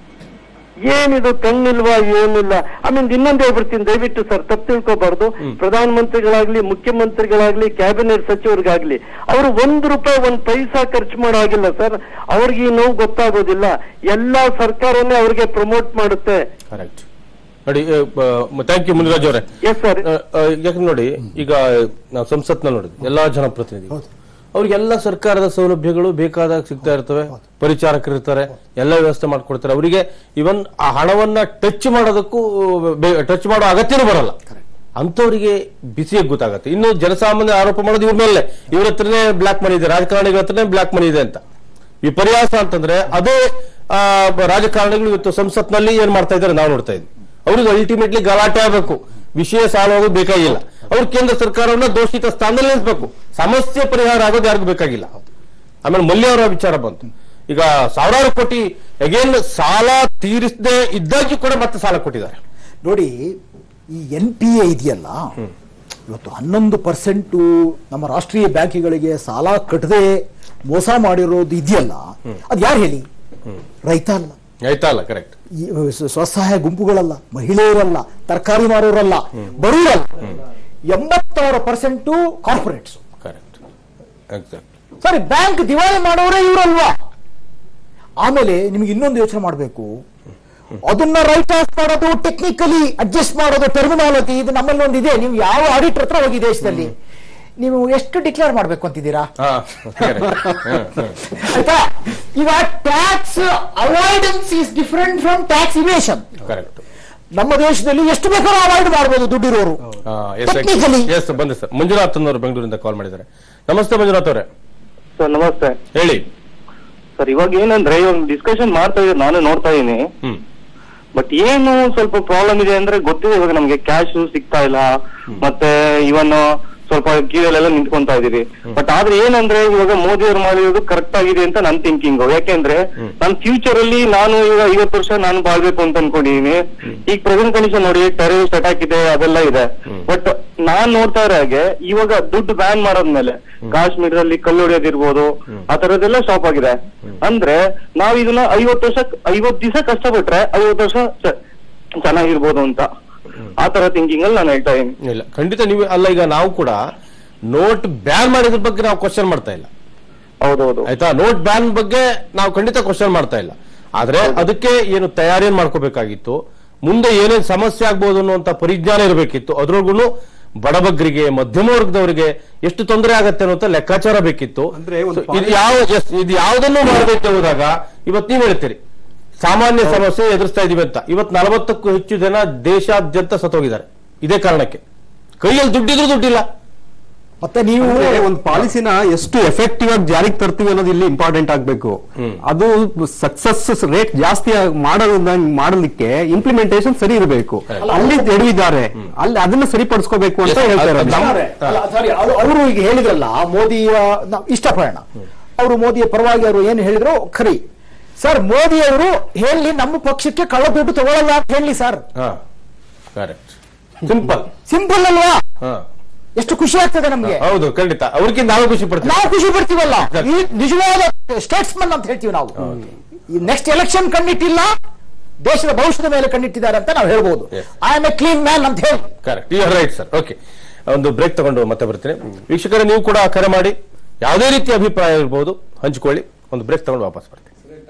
ಏನಿದು ಕಣ್ಣಿಲ್ವಾ ಏನಿಲ್ಲ ಆಮೇಲೆ ಇನ್ನೊಂದು ಹೇಳ್ಬಿಡ್ತೀನಿ ದಯವಿಟ್ಟು ಸರ್ ತಪ್ಪು ತಿಳ್ಕೊಬಾರ್ದು ಪ್ರಧಾನಮಂತ್ರಿಗಳಾಗ್ಲಿ ಮುಖ್ಯಮಂತ್ರಿಗಳಾಗ್ಲಿ ಕ್ಯಾಬಿನೆಟ್ ಸಚಿವರಿಗಾಗ್ಲಿ ಅವರು ಒಂದು ರೂಪಾಯಿ ಒಂದ್ ಪೈಸಾ ಖರ್ಚು ಮಾಡೋ ಆಗಿಲ್ಲ ಸರ್ ಅವ್ರಿಗೆ ಈ ನೋವು ಗೊತ್ತಾಗೋದಿಲ್ಲ ಎಲ್ಲಾ ಸರ್ಕಾರನೇ ಅವ್ರಿಗೆ ಪ್ರಮೋಟ್ ಮಾಡುತ್ತೆ ಕರೆಕ್ಟ್ ನೋಡಿ ಥ್ಯಾಂಕ್ ಯು ಮುನಿರಾಜ್ ಅವರೇ ಎಸ್ ಸರ್ ಯಾಕಂದ್ರೆ ನೋಡಿ ಈಗ ನಾವು ಸಂಸತ್ನಲ್ಲಿ ನೋಡಿದ್ವಿ ಎಲ್ಲಾ ಜನಪ್ರತಿನಿಧಿಗಳು ಅವ್ರಿಗೆಲ್ಲ ಸರ್ಕಾರದ ಸೌಲಭ್ಯಗಳು ಬೇಕಾದಾಗ ಸಿಗ್ತಾ ಇರ್ತವೆ ಪರಿಚಾರಕರು ಇರ್ತಾರೆ ಎಲ್ಲ ವ್ಯವಸ್ಥೆ ಮಾಡ್ಕೊಡ್ತಾರೆ ಅವರಿಗೆ ಇವನ್ ಆ ಹಣವನ್ನ ಟಚ್ ಮಾಡೋದಕ್ಕೂ ಟಚ್ ಮಾಡೋ ಅಗತ್ಯನೂ ಬರಲ್ಲ ಅಂಥವರಿಗೆ ಬಿಸಿಯಾಗಿ ಗೊತ್ತಾಗುತ್ತೆ ಇನ್ನು ಜನಸಾಮಾನ್ಯ ಆರೋಪ ಮಾಡೋದು ಇವ್ರ ಮೇಲೆ ಇವ್ರ ಹತ್ರನೇ ಬ್ಲಾಕ್ ಮನಿ ಇದೆ ರಾಜಕಾರಣಿಗಳ ಹತ್ರನೇ ಬ್ಲಾಕ್ ಮನಿ ಇದೆ ಅಂತ ವಿಪರ್ಯಾಸ ಅಂತಂದ್ರೆ ಅದೇ ಆ, ಬ- ರಾಜಕಾರಣಿಗಳು ಇವತ್ತು ಸಂಸತ್ನಲ್ಲಿ ಏನ್ ಮಾಡ್ತಾ ಇದ್ದಾರೆ ನಾವು ನೋಡ್ತಾ ಇದ್ವಿ ಅವ್ರಿಗೆ ಅಲ್ಟಿಮೇಟ್ಲಿ ಗಲಾಟೆ ಆಗಬೇಕು ವಿಷಯ ಸಾಲ್ವ್ ಆಗೋದು ಬೇಕಾಗಿಲ್ಲ ಅವ್ರು ಕೇಂದ್ರ ಸರ್ಕಾರವನ್ನ ದೋಷಿತ ಸ್ಥಾನದಲ್ಲಿ ನಿಲ್ಲಿಸಬೇಕು ಸಮಸ್ಯೆ ಪರಿಹಾರ ಆಗೋದು ಯಾರಿಗೂ ಬೇಕಾಗಿಲ್ಲ ಆಮೇಲೆ ಮಲ್ಯ ಅವರ ವಿಚಾರ ಬಂತು ಈಗ ಸಾವಿರಾರು ಕೋಟಿ ಅಗೇನ್ ಸಾಲ ತೀರಿಸದೆ ಇದ್ದಾಗ್ಯೂ ಕೂಡ ಮತ್ತೆ ಸಾಲ ಕೊಟ್ಟಿದ್ದಾರೆ ನೋಡಿ ಈ ಎನ್ ಪಿ ಎ ಇದೆಯಲ್ಲ ಇವತ್ತು ಹನ್ನೊಂದು ಪರ್ಸೆಂಟು ನಮ್ಮ ರಾಷ್ಟ್ರೀಯ ಬ್ಯಾಂಕ್ಗಳಿಗೆ ಸಾಲ ಕಟ್ಟದೆ ಮೋಸ ಮಾಡಿರೋದು ಇದೆಯಲ್ಲ ಅದು ಯಾರು ಹೇಳಿ ರೈತ ಅಲ್ಲ ಆಯ್ತಾ ಅಲ್ಲ ಕರೆಕ್ಟ್ ಈ ಸ್ವ- ಸ್ವಸಹಾಯ ಗುಂಪುಗಳಲ್ಲ ಮಹಿಳೆಯರಲ್ಲ ತರಕಾರಿ ಮಾರೋರಲ್ಲ ಬರುವಲ್ಲ ಎಂಬತ್ತಾರು ಪರ್ಸೆಂಟು ಕಾರ್ಪೊರೇಟ್ಸ್ ಕರೆಕ್ಟ್ ಎಕ್ಸಾಕ್ಟ್ ಸರಿ ಬ್ಯಾಂಕ್ ದಿವಾಳಿ ಮಾಡೋರೇ ಇವರಲ್ವಾ ಆಮೇಲೆ ನಿಮ್ಗೆ ಇನ್ನೊಂದು ಯೋಚನೆ ಮಾಡಬೇಕು ಅದನ್ನ ರೈಟ್ ಆಫ್ ಮಾಡೋದು ಟೆಕ್ನಿಕಲಿ ಅಡ್ಜಸ್ಟ್ ಮಾಡೋದು ಟರ್ಮಿನಾಲಜಿ ಇದು ನಮ್ಮಲ್ಲಿ ಒಂದು ಇದೆ ನೀವು ಯಾವ ಆಡಿಟರ್ ಹತ್ರ ಹೋಗಿ ದೇಶದಲ್ಲಿ ನೀವು ಎಷ್ಟು ಡಿಕ್ಲೇರ್ ಮಾಡ್ಬೇಕು ಅಂತಿದ್ದೀರಾ ಹಾ correct. ಹ, ಹ. ಆಯ್ತಾ ಈಗ tax avoidance is different from tax evasion correct ನಮ್ಮ ದೇಶದಲ್ಲಿ ಎಷ್ಟು ಬೇಕಾದ್ರೂ ಅವಾಯ್ಡ್ ಮಾಡ್ಬೋದು ದುಡ್ಡಿರೋರು Technically. ಎಸ್ ಬಂದೆ ಸರ್ ಮಂಜುನಾಥ್ ಅವರು ಬೆಂಗಳೂರಿಂದ ಕಾಲ್ ಮಾಡಿದ್ದಾರೆ ನಮಸ್ತೆ ಮಂಜುನಾಥ್ ಅವರೇ ಸರ್ ನಮಸ್ತೆ ಹೇಳಿ ಸರ್ ಇವಾಗ ಏನಂದ್ರೆ ಇವಾಗ ಡಿಸ್ಕಷನ್ ಮಾಡ್ತಾ ಇದ್ದೀನಿ ನಾನು ನೋಡ್ತಾ ಇದೀನಿ ಹ್ಮ್ ಬಟ್ ಏನು ಸ್ವಲ್ಪ ಪ್ರಾಬ್ಲಮ್ ಇದೆ ಅಂದ್ರೆ ಗೊತ್ತಿದೆ ಇವಾಗ ನಮ್ಗೆ ಕ್ಯಾಶ್ ಸಿಗ್ತಾ ಇಲ್ಲ ಮತ್ತೆ ಇವನ್ ಸ್ವಲ್ಪ ಕ್ಯೂಯಲ್ಲೆಲ್ಲ ನಿಂತ್ಕೊಂತಾ ಇದೀವಿ ಬಟ್ ಆದ್ರೆ ಏನಂದ್ರೆ ಇವಾಗ ಮೋದಿ ಅವರು ಮಾಡಿರೋದು ಕರೆಕ್ಟ್ ಆಗಿದೆ ಅಂತ ನನ್ ಥಿಂಕಿಂಗ್ ಯಾಕೆಂದ್ರೆ ನನ್ ಫ್ಯೂಚರ್ ಅಲ್ಲಿ ನಾನು ಈಗ ಐವತ್ತು ವರ್ಷ ನಾನು ಬಾಳ್ಬೇಕು ಅಂತ ಅನ್ಕೊಂಡಿದೀನಿ ಈಗ ಪ್ರೆಸೆಂಟ್ ಕಂಡೀಷನ್ ನೋಡಿ ಟೆರರಿಸ್ಟ್ ಅಟ್ಯಾಕ್ ಇದೆ ಅದೆಲ್ಲ ಇದೆ ಬಟ್ ನಾನ್ ನೋಡ್ತಾ ಇರೋ ಹಾಗೆ ಇವಾಗ ದುಡ್ಡು ಬ್ಯಾನ್ ಮಾಡೋದ್ಮೇಲೆ ಕಾಶ್ಮೀರದಲ್ಲಿ ಕಲ್ಲು ಹೊಡೆಯೋದಿರ್ಬೋದು ಆ ತರದೆಲ್ಲ ಸ್ಟಾಪ್ ಆಗಿದೆ ಅಂದ್ರೆ ನಾವ್ ಇದನ್ನ ಐವತ್ತು ವರ್ಷ ಐವತ್ ದಿವಸ ಕಷ್ಟಪಟ್ರೆ ಐವತ್ತು ವರ್ಷ ಚ- ಚೆನ್ನಾಗಿರ್ಬೋದು ಅಂತ ಆ ತರ ಥಿಂಕಿಂಗ್ ಅಲ್ಲಿ ನಾನು ಹೇಳ್ತಾ ಇದೀನಿ ಇಲ್ಲ ಖಂಡಿತ ನೀವು ಅಲ್ಲ ಈಗ ನಾವು ಕೂಡ ನೋಟ್ ಬ್ಯಾನ್ ಮಾಡಿದ್ರ ಬಗ್ಗೆ ನಾವು ಕ್ವಶನ್ ಮಾಡ್ತಾ ಇಲ್ಲ ಹೌದೌದು ಆಯ್ತಾ ನೋಟ್ ಬ್ಯಾನ್ ಬಗ್ಗೆ ನಾವು ಖಂಡಿತ ಕ್ವಶನ್ ಮಾಡ್ತಾ ಇಲ್ಲ ಆದ್ರೆ ಅದಕ್ಕೆ ಏನು ತಯಾರಿಯನ್ನು ಮಾಡ್ಕೋಬೇಕಾಗಿತ್ತು ಮುಂದೆ ಏನೇನ್ ಸಮಸ್ಯೆ ಆಗ್ಬೋದು ಅನ್ನುವಂತ ಪರಿಜ್ಞಾನ ಇರಬೇಕಿತ್ತು ಅದ್ರೊಳಗೂ ಬಡಬಗ್ಗರಿಗೆ ಮಧ್ಯಮ ವರ್ಗದವರಿಗೆ ಎಷ್ಟು ತೊಂದರೆ ಆಗತ್ತೆ ಅನ್ನುವಂತ ಲೆಕ್ಕಾಚಾರ ಬೇಕಿತ್ತು ಅಂದ್ರೆ ಒಂದು So, ಇದು ಯಾವ yes, ಇದು ಯಾವುದನ್ನು ಮಾಡಬೇಕು ಹೋದಾಗ ಇವತ್ತು ನೀವು ಹೇಳ್ತೀರಿ ಸಾಮಾನ್ಯ ಸಮಸ್ಯೆ ಎದುರಿಸ್ತಾ ಇದೀವಿ ಅಂತ ಇವತ್ತು ನಲವತ್ತಕ್ಕೂ ಹೆಚ್ಚು ಜನ ದೇಶಾದ್ಯಂತ ಸತ್ತೋಗಿದ್ದಾರೆ ಇದೇ ಕಾರಣಕ್ಕೆ ಕೈಯಲ್ಲಿ ದುಡ್ಡಿದ್ರು ದುಡ್ಡಿಲ್ಲ ಮತ್ತೆ ನೀವು ಅಂದ್ರೆ ಒಂದು ಪಾಲಿಸಿನ ಎಷ್ಟು ಎಫೆಕ್ಟಿವ್ ಆಗಿ ಜಾರಿಗೆ ತರ್ತೀವಿ ಅನ್ನೋದು ಇಲ್ಲಿ ಇಂಪಾರ್ಟೆಂಟ್ ಆಗ್ಬೇಕು ಅದು ಸಕ್ಸಸ್ ರೇಟ್ ಜಾಸ್ತಿ ಆಗ್- ಮಾಡೋದನ್ನ ಮಾಡಲಿಕ್ಕೆ ಇಂಪ್ಲಿಮೆಂಟೇಷನ್ ಸರಿ ಇರಬೇಕು ಅಲ್ಲಿ ಎಡವಿದ್ದಾರೆ ಅಲ್ಲಿ ಅದನ್ನ ಸರಿಪಡಿಸ್ಕೋಬೇಕು ಅಂತ Yes, ಹೇಳ್ತಾ ಅದ್- ಇರೋದು ಅದ್- ಸಾರಿ, ಅಲ್ಲ, ಸಾರಿ ಅವರು ಈಗ ಹೇಳಿದ್ರಲ್ಲ ಮೋದಿಯ ನಾವು ಇಷ್ಟಪಡೋಣ ಅವರು ಮೋದಿಯ ಪರವಾಗಿ ಅವರು ಏನು ಹೇಳಿದ್ರು ಖರಿ ಸರ್ ಮೋದಿ ಅವರು ಹೇಳಿ ನಮ್ಮ ಪಕ್ಷಕ್ಕೆ ಕಳ್ಳ ದುಡ್ಡು ತಗೊಳ್ಳಲ್ಲ ಅಂತ ಹೇಳಿ ಸರ್ ಹಾ ಕರೆಕ್ಟ್ ಸಿಂಪಲ್ ಸಿಂಪಲ್ ಅಲ್ವಾ ಹಾ ಎಷ್ಟು ಖುಷಿ ಆಗ್ತದೆ ನಮ್ಗೆ ಹೌದು ಖಂಡಿತ ಅವ್ರಿಗಿಂತ ನಾವು ಖುಷಿ ಪಡ್ತೀವಿ ನಾವು ಖುಷಿ ಪಡ್ತೀವಲ್ಲ ಈ ನಿಜವಾದ ಸ್ಟೇಟ್ಸ್ಮನ್ ಅಂತ ಹೇಳ್ತೀವಿ ನಾವು ಈ ನೆಕ್ಸ್ಟ್ ಎಲೆಕ್ಷನ್ ಕಣ್ಣಿಟ್ಟಿಲ್ಲ ದೇಶದ ಭವಿಷ್ಯದ ಮೇಲೆ ಕಣ್ಣಿಟ್ಟಿದ್ದಾರೆ ಅಂತ ನಾವು ಹೇಳ್ಬೋದು Yes. I am a clean man ಅಂತ ಹೇಳಿ correct you right sir okay ಒಂದು ಬ್ರೇಕ್ ತಗೊಂಡು ಮತ್ತೆ ಬರ್ತೀನಿ ವೀಕ್ಷಕರೇ ನೀವು ಕೂಡ ಕರೆ ಮಾಡಿ ಯಾವುದೇ ರೀತಿಯ ಅಭಿಪ್ರಾಯ ಇರ್ಬೋದು ಹಂಚಿಕೊಳ್ಳಿ ಒಂದು ಬ್ರೇಕ್ ತಗೊಂಡು ವಾಪಸ್ ಬರ್ತೀನಿ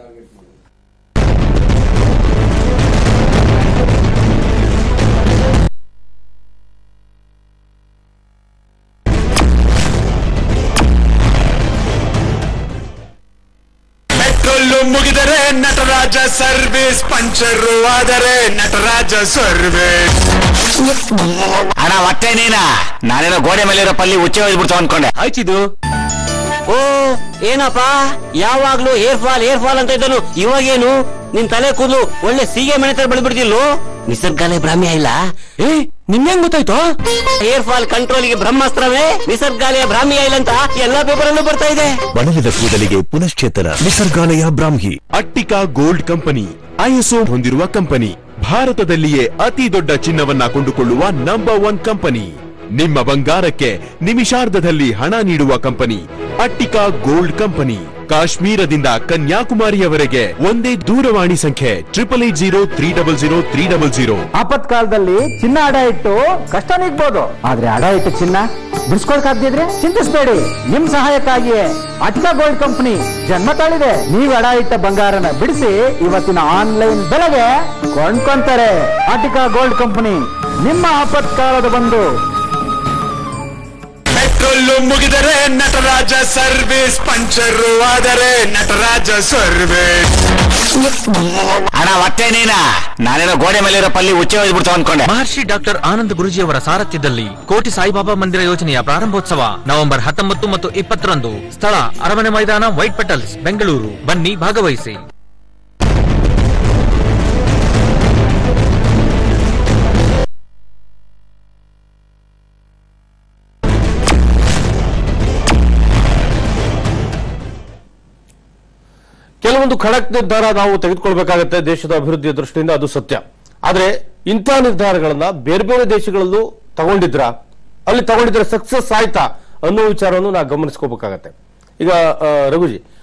ಪೆಟ್ರೋಲ್ ಮುಗಿದರೆ ನಟರಾಜ ಸರ್ವಿಸ್ ಪಂಚರ್ ಆದರೆ ನಟರಾಜ ಸರ್ವಿಸ್ ಅಣ್ಣ ಮತ್ತೆ ನೀನಾ ನಾನೇನೋ ಗೋಡೆ ಮೇಲೆ ಇರೋ ಪಲ್ಲಿ ಉಚ್ಚೆ ಹೋಗ್ಬಿಡ್ತಾವ ಅನ್ಕೊಂಡೆ ಆಯ್ತಿದು ಓ ಏನಪ್ಪ ಯಾವಾಗ್ಲೂ ಏರ್ ಫಾಲ್ ಏರ್ ಫಾಲ್ ಅಂತ ಇದ್ದನು ಇವಾಗೇನು ನಿನ್ ತಲೆ ಕೂದಲು ಒಳ್ಳೆ ಸೀಗೆ ಮನೆ ತರ ಬೆಳೆದ್ಬಿಡ್ತಿಲ್ಲು ನಿಸರ್ಗಾಲೇ ಭ್ರಾಮ್ಯ ಇಲ್ಲ ಏ ನಿಮ್ಗೆ ಗೊತ್ತಾಯ್ತು ಏರ್ ಫಾಲ್ ಕಂಟ್ರೋಲ್ ಗೆ ಬ್ರಹ್ಮಾಸ್ತ್ರವೇ ನಿಸರ್ಗಾಲಯ ಭ್ರಾಮ್ಯ ಇಲ್ಲ ಅಂತ ಎಲ್ಲಾ ಪೇಪರ್ ಅಲ್ಲೂ ಬರ್ತಾ ಇದೆ ಬಳಲಿದ ಕೂದಲಿಗೆ ಪುನಶ್ಚೇತನ ನಿಸರ್ಗಾಲಯ ಬ್ರಾಹ್ಮಿ ಅಟ್ಟಿಕಾ ಗೋಲ್ಡ್ ಕಂಪನಿ ಐಎಸ್ಒ ಹೊಂದಿರುವ ಕಂಪನಿ ಭಾರತದಲ್ಲಿಯೇ ಅತಿ ದೊಡ್ಡ ಚಿನ್ನವನ್ನ ಕೊಂಡುಕೊಳ್ಳುವ ನಂಬರ್ ಒನ್ ಕಂಪನಿ ನಿಮ್ಮ ಬಂಗಾರಕ್ಕೆ ನಿಮಿಷಾರ್ಧದಲ್ಲಿ ಹಣ ನೀಡುವ ಕಂಪನಿ ಅಟ್ಟಿಕಾ ಗೋಲ್ಡ್ ಕಂಪನಿ ಕಾಶ್ಮೀರದಿಂದ ಕನ್ಯಾಕುಮಾರಿಯವರೆಗೆ ಒಂದೇ ದೂರವಾಣಿ ಸಂಖ್ಯೆ triple eight zero three double zero three double zero ಆಪತ್ಕಾಲದಲ್ಲಿ ಚಿನ್ನ ಅಡ ಇಟ್ಟು ಕಷ್ಟ ನೀಗ್ಬೋದು ಆದ್ರೆ ಅಡ ಇಟ್ಟು ಚಿನ್ನ ಬಿಡಿಸ್ಕೊಳಕಾಗ್ದಿದ್ರೆ ಚಿಂತಿಸಬೇಡಿ ನಿಮ್ ಸಹಾಯಕ್ಕಾಗಿಯೇ ಅಟ್ಕಾ ಗೋಲ್ಡ್ ಕಂಪನಿ ಜನ್ಮ ತಾಳಿದೆ ನೀವು ಅಡ ಇಟ್ಟ ಬಂಗಾರನ ಬಿಡಿಸಿ ಇವತ್ತಿನ ಆನ್ಲೈನ್ ಬೆಲೆಗೆ ಕೊಂಡ್ಕೊಂತಾರೆ ಅಟಿಕಾ ಗೋಲ್ಡ್ ಕಂಪನಿ ನಿಮ್ಮ ಆಪತ್ಕಾಲದ ಬಂದು ಡೊಳ್ಳು ಮುಗಿದರೆ ನಟರಾಜ ಸರ್ವಿಸ್ ಪಂಚರು ಆದರೆ ನಟರಾಜ ಸರ್ವಿಸ್ ಅಣ್ಣ ಮತ್ತೆ ನೀನಾ ನಾನೇನೋ ಗೋಡೆ ಮೇಲಿರೋ ಪಲ್ಲಿ ಉಚ್ಚೆ ಹೋಗ್ಬಿಡ್ತು ಅನ್ಕೊಂಡೆ ಮಹರ್ಷಿ ಡಾಕ್ಟರ್ ಆನಂದ್ ಗುರುಜಿಯವರ ಸಾರಥ್ಯದಲ್ಲಿ ಕೋಟಿ ಸಾಯಿಬಾಬಾ ಮಂದಿರ ಯೋಜನೆಯ ಪ್ರಾರಂಭೋತ್ಸವ ನವೆಂಬರ್ ಹತ್ತೊಂಬತ್ತು ಮತ್ತು ಇಪ್ಪತ್ತರಂದು ಸ್ಥಳ ಅರಮನೆ ಮೈದಾನ ವೈಟ್ ಪೆಟಲ್ಸ್ ಬೆಂಗಳೂರು ಬನ್ನಿ ಭಾಗವಹಿಸಿ ಕೆಲವೊಂದು ಖಡಕ್ ನಿರ್ಧಾರ ನಾವು ತೆಗೆದುಕೊಳ್ಬೇಕಾಗತ್ತೆ ದೇಶದ ಅಭಿವೃದ್ಧಿಯ ದೃಷ್ಟಿಯಿಂದ ಅದು ಸತ್ಯ ಆದ್ರೆ ಇಂಥ ನಿರ್ಧಾರಗಳನ್ನ ಬೇರೆ ಬೇರೆ ದೇಶಗಳಲ್ಲೂ ತಗೊಂಡಿದ್ರ ಅಲ್ಲಿ ತಗೊಂಡಿದ್ರೆ ಸಕ್ಸಸ್ ಆಯ್ತಾ ಅನ್ನೋ ವಿಚಾರವನ್ನು ನಾವು ಗಮನಿಸ್ಕೋಬೇಕಾಗತ್ತೆ ಈಗ ಆ, ರಘುಜಿ